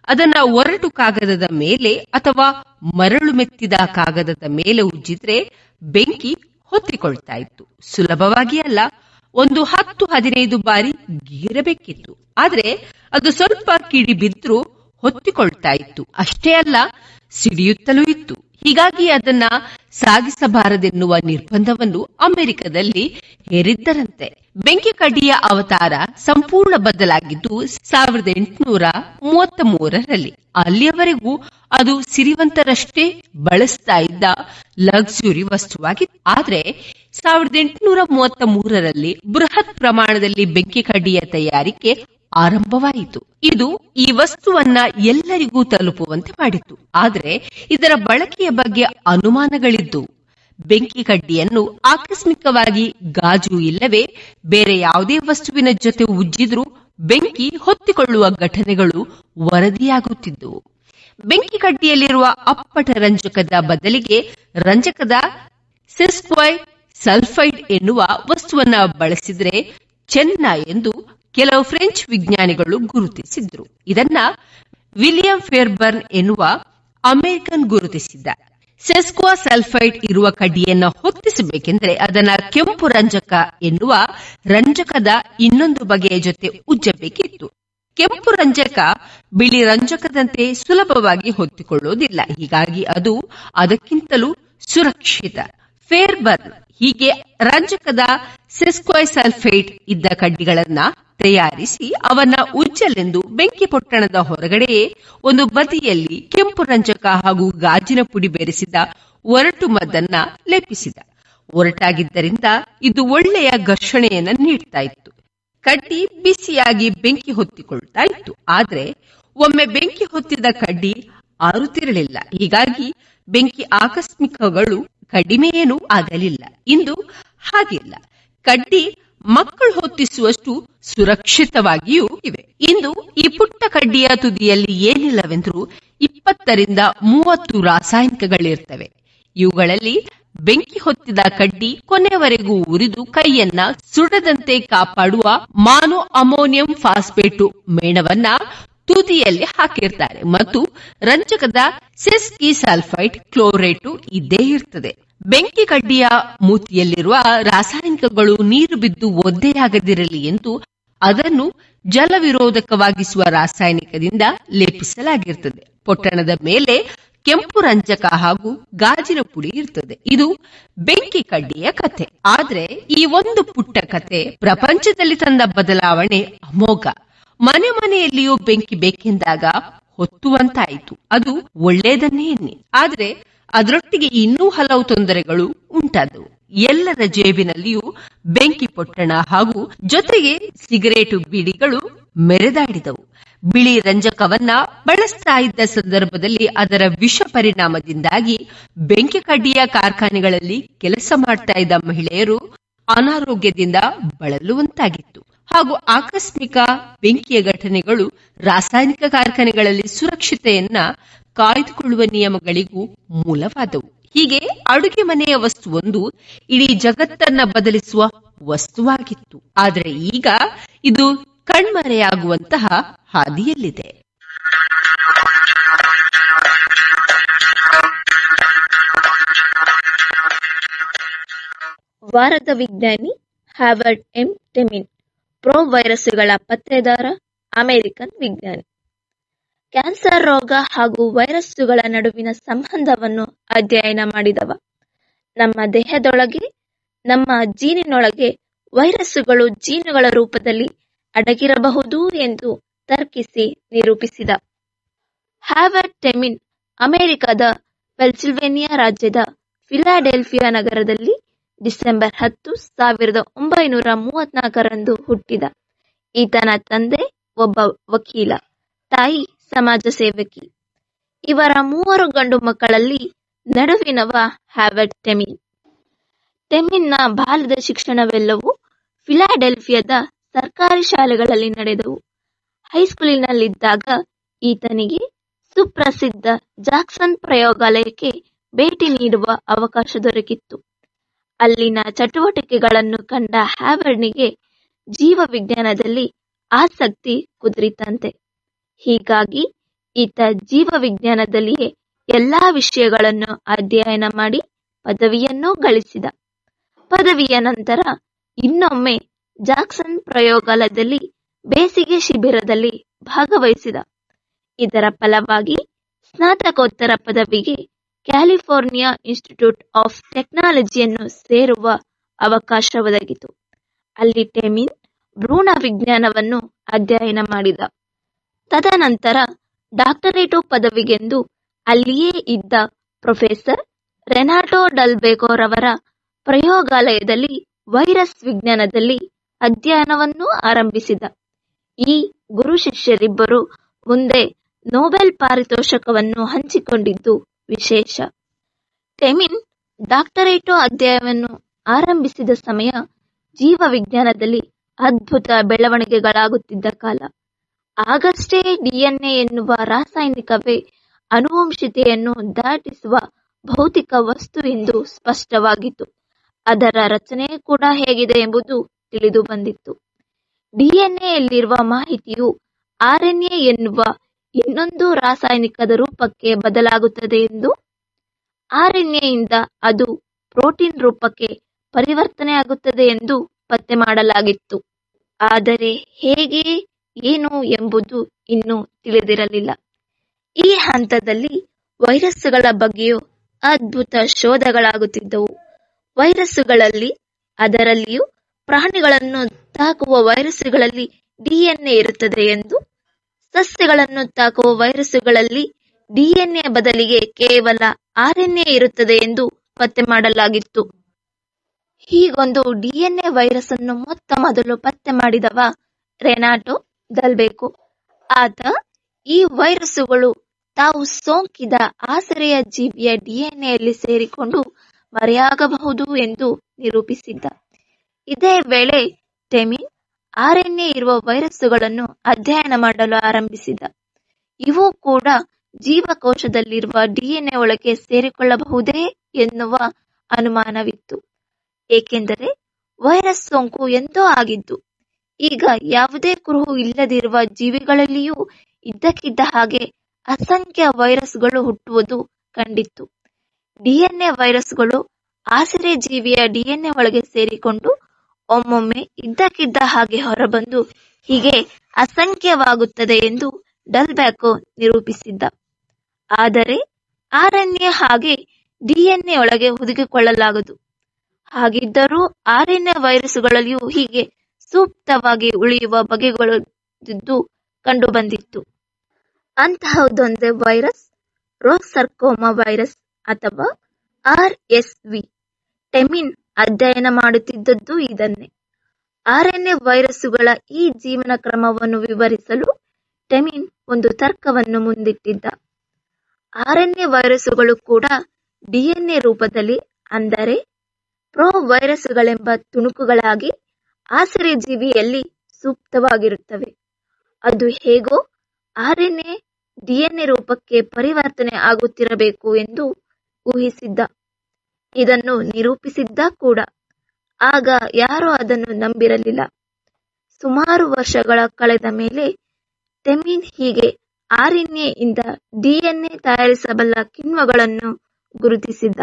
ಅದನ್ನ ಒರಟು ಕಾಗದದ ಮೇಲೆ ಅಥವಾ ಮರಳು ಮೆತ್ತಿದ ಕಾಗದದ ಮೇಲೆ ಉಜ್ಜಿದ್ರೆ ಬೆಂಕಿ ಹೊತ್ತಿಕೊಳ್ತಾ ಇತ್ತು ಸುಲಭವಾಗಿ ಅಲ್ಲ ಒಂದು ಹತ್ತು ಹದಿನೈದು ಬಾರಿ ಗೀರಬೇಕಿತ್ತು ಆದ್ರೆ ಅದು ಸ್ವಲ್ಪ ಕಿಡಿ ಬಿದ್ರೂ ಹೊತ್ತಿಕೊಳ್ತಾ ಇತ್ತು ಅಷ್ಟೇ ಅಲ್ಲ ಸಿಡಿಯುತ್ತಲೂ ಇತ್ತು ಹೀಗಾಗಿ ಅದನ್ನ ಸಾಗಿಸಬಾರದೆನ್ನುವ ನಿರ್ಬಂಧವನ್ನು ಅಮೆರಿಕದಲ್ಲಿ ಹೇರಿದ್ದರಂತೆ ಬೆಂಕಿ ಕಡ್ಡಿಯ ಅವತಾರ ಸಂಪೂರ್ಣ ಬದಲಾಗಿದ್ದು ಸಾವಿರದ ಎಂಟುನೂರ ಮೂವತ್ತ ಮೂರರಲ್ಲಿ ಅಲ್ಲಿಯವರೆಗೂ ಅದು ಸಿರಿವಂತರಷ್ಟೇ ಬಳಸ್ತಾ ಇದ್ದ ಲಕ್ಸುರಿ ವಸ್ತುವಾಗಿತ್ತು ಆದ್ರೆ ಸಾವಿರದ ಎಂಟುನೂರ ಮೂವತ್ತ ಮೂರರಲ್ಲಿ ಬೃಹತ್ ಪ್ರಮಾಣದಲ್ಲಿ ಬೆಂಕಿ ಕಡ್ಡಿಯ ತಯಾರಿಕೆ ಆರಂಭವಾಯಿತು ಇದು ಈ ವಸ್ತುವನ್ನ ಎಲ್ಲರಿಗೂ ತಲುಪುವಂತೆ ಮಾಡಿತು ಆದರೆ ಇದರ ಬಳಕೆಯ ಬಗ್ಗೆ ಅನುಮಾನಗಳಿದ್ದು ಬೆಂಕಿ ಕಡ್ಡಿಯನ್ನು ಆಕಸ್ಮಿಕವಾಗಿ ಗಾಜು ಇಲ್ಲವೇ ಬೇರೆ ಯಾವುದೇ ವಸ್ತುವಿನ ಜೊತೆ ಉಜ್ಜಿದ್ರೂ ಬೆಂಕಿ ಹೊತ್ತಿಕೊಳ್ಳುವ ಘಟನೆಗಳು ವರದಿಯಾಗುತ್ತಿದ್ದವು ಬೆಂಕಿ ಕಡ್ಡಿಯಲ್ಲಿರುವ ಅಪ್ಪಟ ರಂಜಕದ ಬದಲಿಗೆ ರಂಜಕದ ಸೆಸ್ಕ್ವೈ ಸಲ್ಫೈಡ್ ಎನ್ನುವ ವಸ್ತುವನ್ನ ಬಳಸಿದ್ರೆ ಚೆನ್ನ ಎಂದು ಕೆಲವು ಫ್ರೆಂಚ್ ವಿಜ್ಞಾನಿಗಳು ಗುರುತಿಸಿದ್ರು ಇದನ್ನ ವಿಲಿಯಂ ಫೇರ್ಬರ್ನ್ ಎನ್ನುವ ಅಮೆರಿಕನ್ ಗುರುತಿಸಿದ್ದ ಸೆಸ್ಕ್ವಾ ಸಲ್ಫೈಡ್ ಇರುವ ಕಡ್ಡಿಯನ್ನ ಹೊತ್ತಿಸಬೇಕೆಂದ್ರೆ ಅದನ್ನ ಕೆಂಪು ರಂಜಕ ಎನ್ನುವ ರಂಜಕದ ಇನ್ನೊಂದು ಬಗೆಯ ಜೊತೆ ಉಜ್ಜಬೇಕಿತ್ತು ಕೆಂಪು ರಂಜಕ ಬಿಳಿ ರಂಜಕದಂತೆ ಸುಲಭವಾಗಿ ಹೊತ್ತಿಕೊಳ್ಳುವುದಿಲ್ಲ ಹೀಗಾಗಿ ಅದು ಅದಕ್ಕಿಂತಲೂ ಸುರಕ್ಷಿತ ಫೇರ್ಬರ್ನ್ ಹೀಗೆ ರಂಜಕದ ಸೆಸ್ಕ್ವಾಯ್ ಸಲ್ಫೇಟ್ ಇದ್ದ ಕಡ್ಡಿಗಳನ್ನ ತಯಾರಿಸಿ ಅವನ್ನ ಉಜ್ಜಲೆಂದು ಬೆಂಕಿ ಪೊಟ್ಟಣದ ಹೊರಗಡೆಯೇ ಒಂದು ಬದಿಯಲ್ಲಿ ಕೆಂಪು ರಂಜಕ ಹಾಗೂ ಗಾಜಿನ ಪುಡಿ ಬೆರೆಸಿದ ಒರಟು ಮದ್ದನ್ನ ಲೇಪಿಸಿದ ಒರಟಾಗಿದ್ದರಿಂದ ಇದು ಒಳ್ಳೆಯ ಘರ್ಷಣೆಯನ್ನ ನೀಡ್ತಾ ಇತ್ತು ಕಡ್ಡಿ ಬಿಸಿಯಾಗಿ ಬೆಂಕಿ ಹೊತ್ತಿಕೊಳ್ತಾ ಇತ್ತು ಆದ್ರೆ ಒಮ್ಮೆ ಬೆಂಕಿ ಹೊತ್ತಿದ ಕಡ್ಡಿ ಆರುತ್ತಿರಲಿಲ್ಲ ಹೀಗಾಗಿ ಬೆಂಕಿ ಆಕಸ್ಮಿಕಗಳು ಕಡಿಮೆಯೇನೂ ಆಗಲಿಲ್ಲ ಇಂದು ಹಾಗಿಲ್ಲ ಕಡ್ಡಿ ಮಕ್ಕಳು ಹೊತ್ತಿಸುವಷ್ಟು ಸುರಕ್ಷಿತವಾಗಿಯೂ ಇವೆ ಇಂದು ಈ ಪುಟ್ಟ ಕಡ್ಡಿಯ ತುದಿಯಲ್ಲಿ ಏನಿಲ್ಲವೆಂದರೂ ಇಪ್ಪತ್ತರಿಂದ ಮೂವತ್ತು ರಾಸಾಯನಿಕಗಳಿರ್ತವೆ ಇವುಗಳಲ್ಲಿ ಬೆಂಕಿ ಹೊತ್ತಿದ ಕಡ್ಡಿ ಕೊನೆಯವರೆಗೂ ಉರಿದು ಕೈಯನ್ನ ಸುಡದಂತೆ ಕಾಪಾಡುವ ಮಾನೋ ಅಮೋನಿಯಂ ಫಾಸ್ಫೇಟು ಮೇಣವನ್ನ ತುದಿಯಲ್ಲಿ ಹಾಕಿರ್ತಾರೆ ಮತ್ತು ರಂಜಕದ ಸೆಸ್ಕಿ ಸಲ್ಫೈಡ್ ಕ್ಲೋರೇಟು ಇದ್ದೇ ಇರ್ತದೆ ಬೆಂಕಿ ಕಡ್ಡಿಯ ಮೂತಿಯಲ್ಲಿರುವ ರಾಸಾಯನಿಕಗಳು ನೀರು ಬಿದ್ದು ಒದ್ದೆಯಾಗದಿರಲಿ ಎಂದು ಅದನ್ನು ಜಲವಿರೋಧಕವಾಗಿಸುವ ರಾಸಾಯನಿಕದಿಂದ ಲೇಪಿಸಲಾಗಿರ್ತದೆ ಪೊಟ್ಟಣದ ಮೇಲೆ ಕೆಂಪು ರಂಜಕ ಹಾಗೂ ಗಾಜಿನ ಪುಡಿ ಇರ್ತದೆ ಇದು ಬೆಂಕಿ ಕಡ್ಡಿಯ ಕಥೆ ಆದ್ರೆ ಈ ಒಂದು ಪುಟ್ಟ ಕಥೆ ಪ್ರಪಂಚದಲ್ಲಿ ತಂದ ಬದಲಾವಣೆ ಅಮೋಘ ಮನೆ ಮನೆಯಲ್ಲಿಯೂ ಬೆಂಕಿ ಬೇಕೆಂದಾಗ ಹೊತ್ತುವಂತಾಯಿತು ಅದು ಒಳ್ಳೆಯದನ್ನೇ ಎನ್ನಿ ಆದ್ರೆ ಅದರೊಟ್ಟಿಗೆ ಇನ್ನೂ ಹಲವು ತೊಂದರೆಗಳು ಉಂಟಾದವು ಎಲ್ಲರ ಜೇಬಿನಲ್ಲಿಯೂ ಬೆಂಕಿ ಪೊಟ್ಟಣ ಹಾಗೂ ಜೊತೆಗೆ ಸಿಗರೇಟು ಬೀಡಿಗಳು ಮೆರೆದಾಡಿದವು ಬಿಳಿ ರಂಜಕವನ್ನ ಬಳಸ್ತಾ ಇದ್ದ ಸಂದರ್ಭದಲ್ಲಿ ಅದರ ವಿಷ ಪರಿಣಾಮದಿಂದಾಗಿ ಬೆಂಕಿ ಕಡ್ಡಿಯ ಕಾರ್ಖಾನೆಗಳಲ್ಲಿ ಕೆಲಸ ಮಾಡ್ತಾ ಇದ್ದ ಮಹಿಳೆಯರು ಅನಾರೋಗ್ಯದಿಂದ ಬಳಲುವಂತಾಗಿತ್ತು ಹಾಗೂ ಆಕಸ್ಮಿಕ ಬೆಂಕಿಯ ಘಟನೆಗಳು ರಾಸಾಯನಿಕ ಕಾರ್ಖಾನೆಗಳಲ್ಲಿ ಸುರಕ್ಷತೆಯನ್ನ ಕಾಯ್ದುಕೊಳ್ಳುವ ನಿಯಮಗಳಿಗೂ ಮೂಲವಾದವು ಹೀಗೆ ಅಡುಗೆ ಮನೆಯ ವಸ್ತುವೊಂದು ಇಡೀ ಜಗತ್ತನ್ನ ಬದಲಿಸುವ ವಸ್ತುವಾಗಿತ್ತು ಆದರೆ ಈಗ ಇದು ಕಣ್ಮರೆಯಾಗುವಂತಹ ಹಾದಿಯಲ್ಲಿದೆ ವಾರದ ವಿಜ್ಞಾನಿ ಹ್ಯಾವರ್ಡ್ ಎಂ ಟೆಮಿನ್ ಪ್ರೋ ವೈರಸ್ಸುಗಳ ಪತ್ತೆದಾರ ಅಮೆರಿಕನ್ ವಿಜ್ಞಾನಿ ಕ್ಯಾನ್ಸರ್ ರೋಗ ಹಾಗೂ ವೈರಸ್ಸುಗಳ ನಡುವಿನ ಸಂಬಂಧವನ್ನು ಅಧ್ಯಯನ ಮಾಡಿದವ ನಮ್ಮ ದೇಹದೊಳಗೆ ನಮ್ಮ ಜೀನಿನೊಳಗೆ ವೈರಸ್ಸುಗಳು ಜೀನುಗಳ ರೂಪದಲ್ಲಿ ಅಡಗಿರಬಹುದು ಎಂದು ತರ್ಕಿಸಿ ನಿರೂಪಿಸಿದ ಹ್ಯಾವರ್ಡ್ ಟೆಮಿನ್ ಅಮೆರಿಕದ ಪೆನ್ಸಿಲ್ವೇನಿಯಾ ರಾಜ್ಯದ ಫಿಲಾಡೆಲ್ಫಿಯಾ ನಗರದಲ್ಲಿ ಡಿಸೆಂಬರ್ ಹತ್ತು ಸಾವಿರದ ಒಂಬೈನೂರ ಮೂವತ್ನಾಲ್ಕರಂದು ಹುಟ್ಟಿದ ಈತನ ತಂದೆ ಒಬ್ಬ ವಕೀಲ ತಾಯಿ ಸಮಾಜ ಸೇವಕಿ ಇವರ ಮೂವರು ಗಂಡು ಮಕ್ಕಳಲ್ಲಿ ನಡುವಿನವ ಹ್ಯಾವರ್ಡ್ ಟೆಮಿನ್ ಟೆಮಿನ್ನ ಬಾಲ್ಯದ ಶಿಕ್ಷಣವೆಲ್ಲವೂ ಫಿಲಾಡೆಲ್ಫಿಯಾದ ಸರ್ಕಾರಿ ಶಾಲೆಗಳಲ್ಲಿ ನಡೆದವು ಹೈಸ್ಕೂಲಿನಲ್ಲಿದ್ದಾಗ ಈತನಿಗೆ ಸುಪ್ರಸಿದ್ಧ ಜಾಕ್ಸನ್ ಪ್ರಯೋಗಾಲಯಕ್ಕೆ ಭೇಟಿ ನೀಡುವ ಅವಕಾಶ ದೊರಕಿತ್ತು ಅಲ್ಲಿನ ಚಟುವಟಿಕೆಗಳನ್ನು ಕಂಡ ಹ್ಯಾವರ್ಡ್ನಿಗೆ ಜೀವ ವಿಜ್ಞಾನದಲ್ಲಿ ಆಸಕ್ತಿ ಕುದುರಿತಂತೆ ಹೀಗಾಗಿ ಈತ ಜೀವವಿಜ್ಞಾನದಲ್ಲಿಯೇ ಎಲ್ಲಾ ವಿಷಯಗಳನ್ನು ಅಧ್ಯಯನ ಮಾಡಿ ಪದವಿಯನ್ನೂ ಗಳಿಸಿದ ಪದವಿಯ ನಂತರ ಇನ್ನೊಮ್ಮೆ ಜಾಕ್ಸನ್ ಪ್ರಯೋಗಾಲಯದಲ್ಲಿ ಬೇಸಿಗೆ ಶಿಬಿರದಲ್ಲಿ ಭಾಗವಹಿಸಿದ ಇದರ ಫಲವಾಗಿ ಸ್ನಾತಕೋತ್ತರ ಪದವಿಗೆ ಕ್ಯಾಲಿಫೋರ್ನಿಯಾ ಇನ್ಸ್ಟಿಟ್ಯೂಟ್ ಆಫ್ ಟೆಕ್ನಾಲಜಿಯನ್ನು ಸೇರುವ ಅವಕಾಶ ಒದಗಿತು ಅಲ್ಲಿ ಟೆಮಿನ್ ಭ್ರೂಣ ವಿಜ್ಞಾನವನ್ನು ಅಧ್ಯಯನ ಮಾಡಿದ ತದನಂತರ ಡಾಕ್ಟರೇಟು ಪದವಿಗೆಂದು ಅಲ್ಲಿಯೇ ಇದ್ದ ಪ್ರೊಫೆಸರ್ ರೆನಾಟೋ ಡಲ್ಬೇಕೋರವರ ಪ್ರಯೋಗಾಲಯದಲ್ಲಿ ವೈರಸ್ ವಿಜ್ಞಾನದಲ್ಲಿ ಅಧ್ಯಯನವನ್ನು ಆರಂಭಿಸಿದ ಈ ಗುರು ಶಿಷ್ಯರಿಬ್ಬರು ಮುಂದೆ ನೊಬೆಲ್ ಪಾರಿತೋಷಕವನ್ನು ಹಂಚಿಕೊಂಡಿದ್ದು ವಿಶೇಷ ಟೆಮಿನ್ ಡಾಕ್ಟರೇಟು ಅಧ್ಯಯನವನ್ನು ಆರಂಭಿಸಿದ ಸಮಯ ಜೀವವಿಜ್ಞಾನದಲ್ಲಿ ಅದ್ಭುತ ಬೆಳವಣಿಗೆಗಳಾಗುತ್ತಿದ್ದ ಕಾಲ ಆಗಷ್ಟೇ ಡಿಎನ್ಎ ಎನ್ನುವ ರಾಸಾಯನಿಕವೇ ಅನುವಂಶಿತೆಯನ್ನು ದಾಟಿಸುವ ಭೌತಿಕ ವಸ್ತು ಎಂದು ಸ್ಪಷ್ಟವಾಗಿತ್ತು ಅದರ ರಚನೆ ಕೂಡ ಹೇಗಿದೆ ಎಂಬುದು ತಿಳಿದು ಬಂದಿತ್ತು ಡಿಎನ್ಎಯಲ್ಲಿರುವ ಮಾಹಿತಿಯು ಆರ್ಎನ್ಎ ಎನ್ನುವ ಇನ್ನೊಂದು ರಾಸಾಯನಿಕದ ರೂಪಕ್ಕೆ ಬದಲಾಗುತ್ತದೆ ಎಂದು ಆರ್ಎನ್ಎಯಿಂದ ಅದು ಪ್ರೋಟೀನ್ ರೂಪಕ್ಕೆ ಪರಿವರ್ತನೆಯಾಗುತ್ತದೆ ಎಂದು ಪತ್ತೆ ಮಾಡಲಾಗಿತ್ತು ಆದರೆ ಹೇಗೆ ಏನು ಎಂಬುದು ಇನ್ನೂ ತಿಳಿದಿರಲಿಲ್ಲ ಈ ಹಂತದಲ್ಲಿ ವೈರಸ್ಸುಗಳ ಬಗ್ಗೆಯೂ ಅದ್ಭುತ ಶೋಧಗಳಾಗುತ್ತಿದ್ದವು ವೈರಸ್ಸುಗಳಲ್ಲಿ ಅದರಲ್ಲಿಯೂ ಪ್ರಾಣಿಗಳನ್ನು ತಾಕುವ ವೈರಸ್ಸುಗಳಲ್ಲಿ ಡಿಎನ್ಎ ಇರುತ್ತದೆ ಎಂದು ಸಸ್ಯಗಳನ್ನು ತಾಕುವ ವೈರಸ್ಸುಗಳಲ್ಲಿ ಡಿಎನ್ಎ ಬದಲಿಗೆ ಕೇವಲ ಆರ್ಎನ್ಎ ಇರುತ್ತದೆ ಎಂದು ಪತ್ತೆ ಮಾಡಲಾಗಿತ್ತು ಹೀಗೊಂದು ಡಿಎನ್ಎ ವೈರಸ್ ಅನ್ನು ಮೊತ್ತ ಮೊದಲು ಪತ್ತೆ ಮಾಡಿದವ ರೆನಾಟೋ ದಲ್ಬೇಕು ಆತ ಈ ವೈರಸ್ಸುಗಳು ತಾವು ಸೋಂಕಿದ ಆಸರೆಯ ಜೀವಿಯ ಡಿಎನ್ಎಯಲ್ಲಿ ಸೇರಿಕೊಂಡು ಮರೆಯಾಗಬಹುದು ಎಂದು ನಿರೂಪಿಸಿದ್ದ ಇದೇ ವೇಳೆ ಟೆಮಿನ್ ಆರ್ಎನ್ಎ ಇರುವ ವೈರಸ್ಸುಗಳನ್ನು ಅಧ್ಯಯನ ಮಾಡಲು ಆರಂಭಿಸಿದ ಇವು ಕೂಡ ಜೀವಕೋಶದಲ್ಲಿರುವ ಡಿಎನ್ಎ ಒಳಗೆ ಸೇರಿಕೊಳ್ಳಬಹುದೇ ಎನ್ನುವ ಅನುಮಾನವಿತ್ತು ಏಕೆಂದರೆ ವೈರಸ್ ಸೋಂಕು ಎಂದೋ ಆಗಿದ್ದು ಈಗ ಯಾವುದೇ ಕುರುಹು ಇಲ್ಲದಿರುವ ಜೀವಿಗಳಲ್ಲಿಯೂ ಇದ್ದಕ್ಕಿದ್ದ ಹಾಗೆ ಅಸಂಖ್ಯ ವೈರಸ್ಗಳು ಹುಟ್ಟುವುದು ಕಂಡಿತ್ತು ಡಿಎನ್ಎ ವೈರಸ್ಗಳು ಆಸರೆ ಜೀವಿಯ ಡಿಎನ್ಎ ಒಳಗೆ ಸೇರಿಕೊಂಡು ಒಮ್ಮೊಮ್ಮೆ ಇದ್ದಕ್ಕಿದ್ದ ಹಾಗೆ ಹೊರಬಂದು ಹೀಗೆ ಅಸಂಖ್ಯವಾಗುತ್ತದೆ ಎಂದು ಡಲ್ಬ್ಯಾಕೋ ನಿರೂಪಿಸಿದ್ದ ಆದರೆ ಆರ್ಎನ್ಎ ಹಾಗೆ ಡಿಎನ್ಎ ಒಳಗೆ ಹುದುಗಿಕೊಳ್ಳಲಾಗದು ಹಾಗಿದ್ದರೂ ಆರ್ಎನ್ಎ ವೈರಸ್ಗಳಲ್ಲಿಯೂ ಹೀಗೆ ಸೂಕ್ತವಾಗಿ ಉಳಿಯುವ ಬಗೆಗಳಿದ್ದು ಕಂಡುಬಂದಿತ್ತು ಅಂತಹದೊಂದೇ ವೈರಸ್ ರೋಸರ್ಕೋಮಾ ವೈರಸ್ ಅಥವಾ ಆರ್ಎಸ್ವಿ ಟೆಮಿನ್ ಅಧ್ಯಯನ ಮಾಡುತ್ತಿದ್ದದ್ದು ಇದನ್ನೇ ಆರ್ಎನ್ಎ ವೈರಸ್ಸುಗಳ ಈ ಜೀವನ ಕ್ರಮವನ್ನು ವಿವರಿಸಲು ಟೆಮಿನ್ ಒಂದು ತರ್ಕವನ್ನು ಮುಂದಿಟ್ಟಿದ್ದ ಆರ್ಎನ್ಎ ವೈರಸ್ಸುಗಳು ಕೂಡ ಡಿಎನ್ಎ ರೂಪದಲ್ಲಿ ಅಂದರೆ ಪ್ರೋ ವೈರಸ್ಸುಗಳೆಂಬ ತುಣುಕುಗಳಾಗಿ ಆಸರೆ ಜೀವಿಯಲ್ಲಿ ಸೂಕ್ತವಾಗಿರುತ್ತವೆ ಅದು ಹೇಗೋ ಆರ್ಎನ್ಎ ಡಿಎನ್ಎ ರೂಪಕ್ಕೆ ಪರಿವರ್ತನೆ ಆಗುತ್ತಿರಬೇಕು ಎಂದು ಊಹಿಸಿದ್ದ ಇದನ್ನು ನಿರೂಪಿಸಿದ್ದ ಕೂಡ ಆಗ ಯಾರೂ ಅದನ್ನು ನಂಬಿರಲಿಲ್ಲ ಸುಮಾರು ವರ್ಷಗಳ ಕಳೆದ ಮೇಲೆ ಟೆಮಿನ್ ಹೀಗೆ ಆರ್ಎನ್ಎ ಇಂದ ಡಿಎನ್ಎ ತಯಾರಿಸಬಲ್ಲ ಕಿಣ್ವಗಳನ್ನು ಗುರುತಿಸಿದ್ದ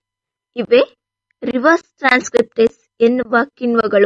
ಇವೇ ರಿವರ್ಸ್ ಟ್ರಾನ್ಸ್ಕ್ರಿಪ್ಟೇಸ್ ಎನ್ನುವ ಕಿಣ್ವಗಳು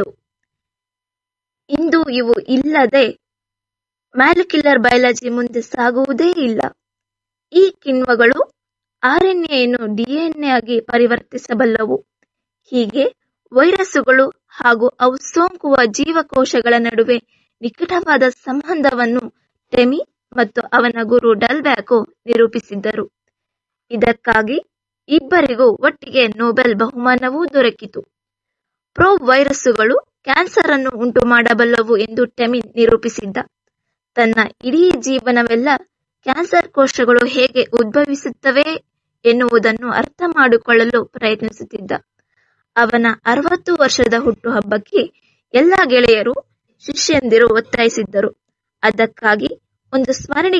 ಇಂದು ಇವು ಇಲ್ಲದೆ ಮ್ಯಾಲಿಕ್ಯುಲರ್ ಬಯಾಲಜಿ ಮುಂದೆ ಸಾಗುವುದೇ ಇಲ್ಲ ಈ ಕಿಣ್ವಗಳು ಆರ್ಎನ್ಎಯನ್ನು ಡಿಎನ್ಎ ಆಗಿ ಪರಿವರ್ತಿಸಬಲ್ಲವು ಹೀಗೆ ವೈರಸ್ಸುಗಳು ಹಾಗೂ ಅವು ಸೋಂಕುವ ಜೀವಕೋಶಗಳ ನಡುವೆ ನಿಕಟವಾದ ಸಂಬಂಧವನ್ನು ಟೆಮಿ ಮತ್ತು ಅವನ ಗುರು ಡಲ್ಬ್ಯಾಕೋ ನಿರೂಪಿಸಿದ್ದರು ಇದಕ್ಕಾಗಿ ಇಬ್ಬರಿಗೂ ಒಟ್ಟಿಗೆ ನೊಬೆಲ್ ಬಹುಮಾನವೂ ದೊರಕಿತು ಪ್ರೋ ವೈರಸ್ಸುಗಳು ಕ್ಯಾನ್ಸರ್ ಅನ್ನು ಉಂಟು ಮಾಡಬಲ್ಲವು ಎಂದು ಟೆಮಿನ್ ನಿರೂಪಿಸಿದ್ದ ತನ್ನ ಇಡೀ ಜೀವನವೆಲ್ಲ ಕ್ಯಾನ್ಸರ್ ಕೋಶಗಳು ಹೇಗೆ ಉದ್ಭವಿಸುತ್ತವೆ ಎನ್ನುವುದನ್ನು ಅರ್ಥ ಮಾಡಿಕೊಳ್ಳಲು ಪ್ರಯತ್ನಿಸುತ್ತಿದ್ದ ಅವನ ಅರವತ್ತು ವರ್ಷದ ಹುಟ್ಟುಹಬ್ಬಕ್ಕೆ ಎಲ್ಲ ಗೆಳೆಯರು ಶಿಷ್ಯಂದಿರು ಒತ್ತಾಯಿಸಿದ್ದರು ಅದಕ್ಕಾಗಿ ಒಂದು ಸ್ಮರಣೆ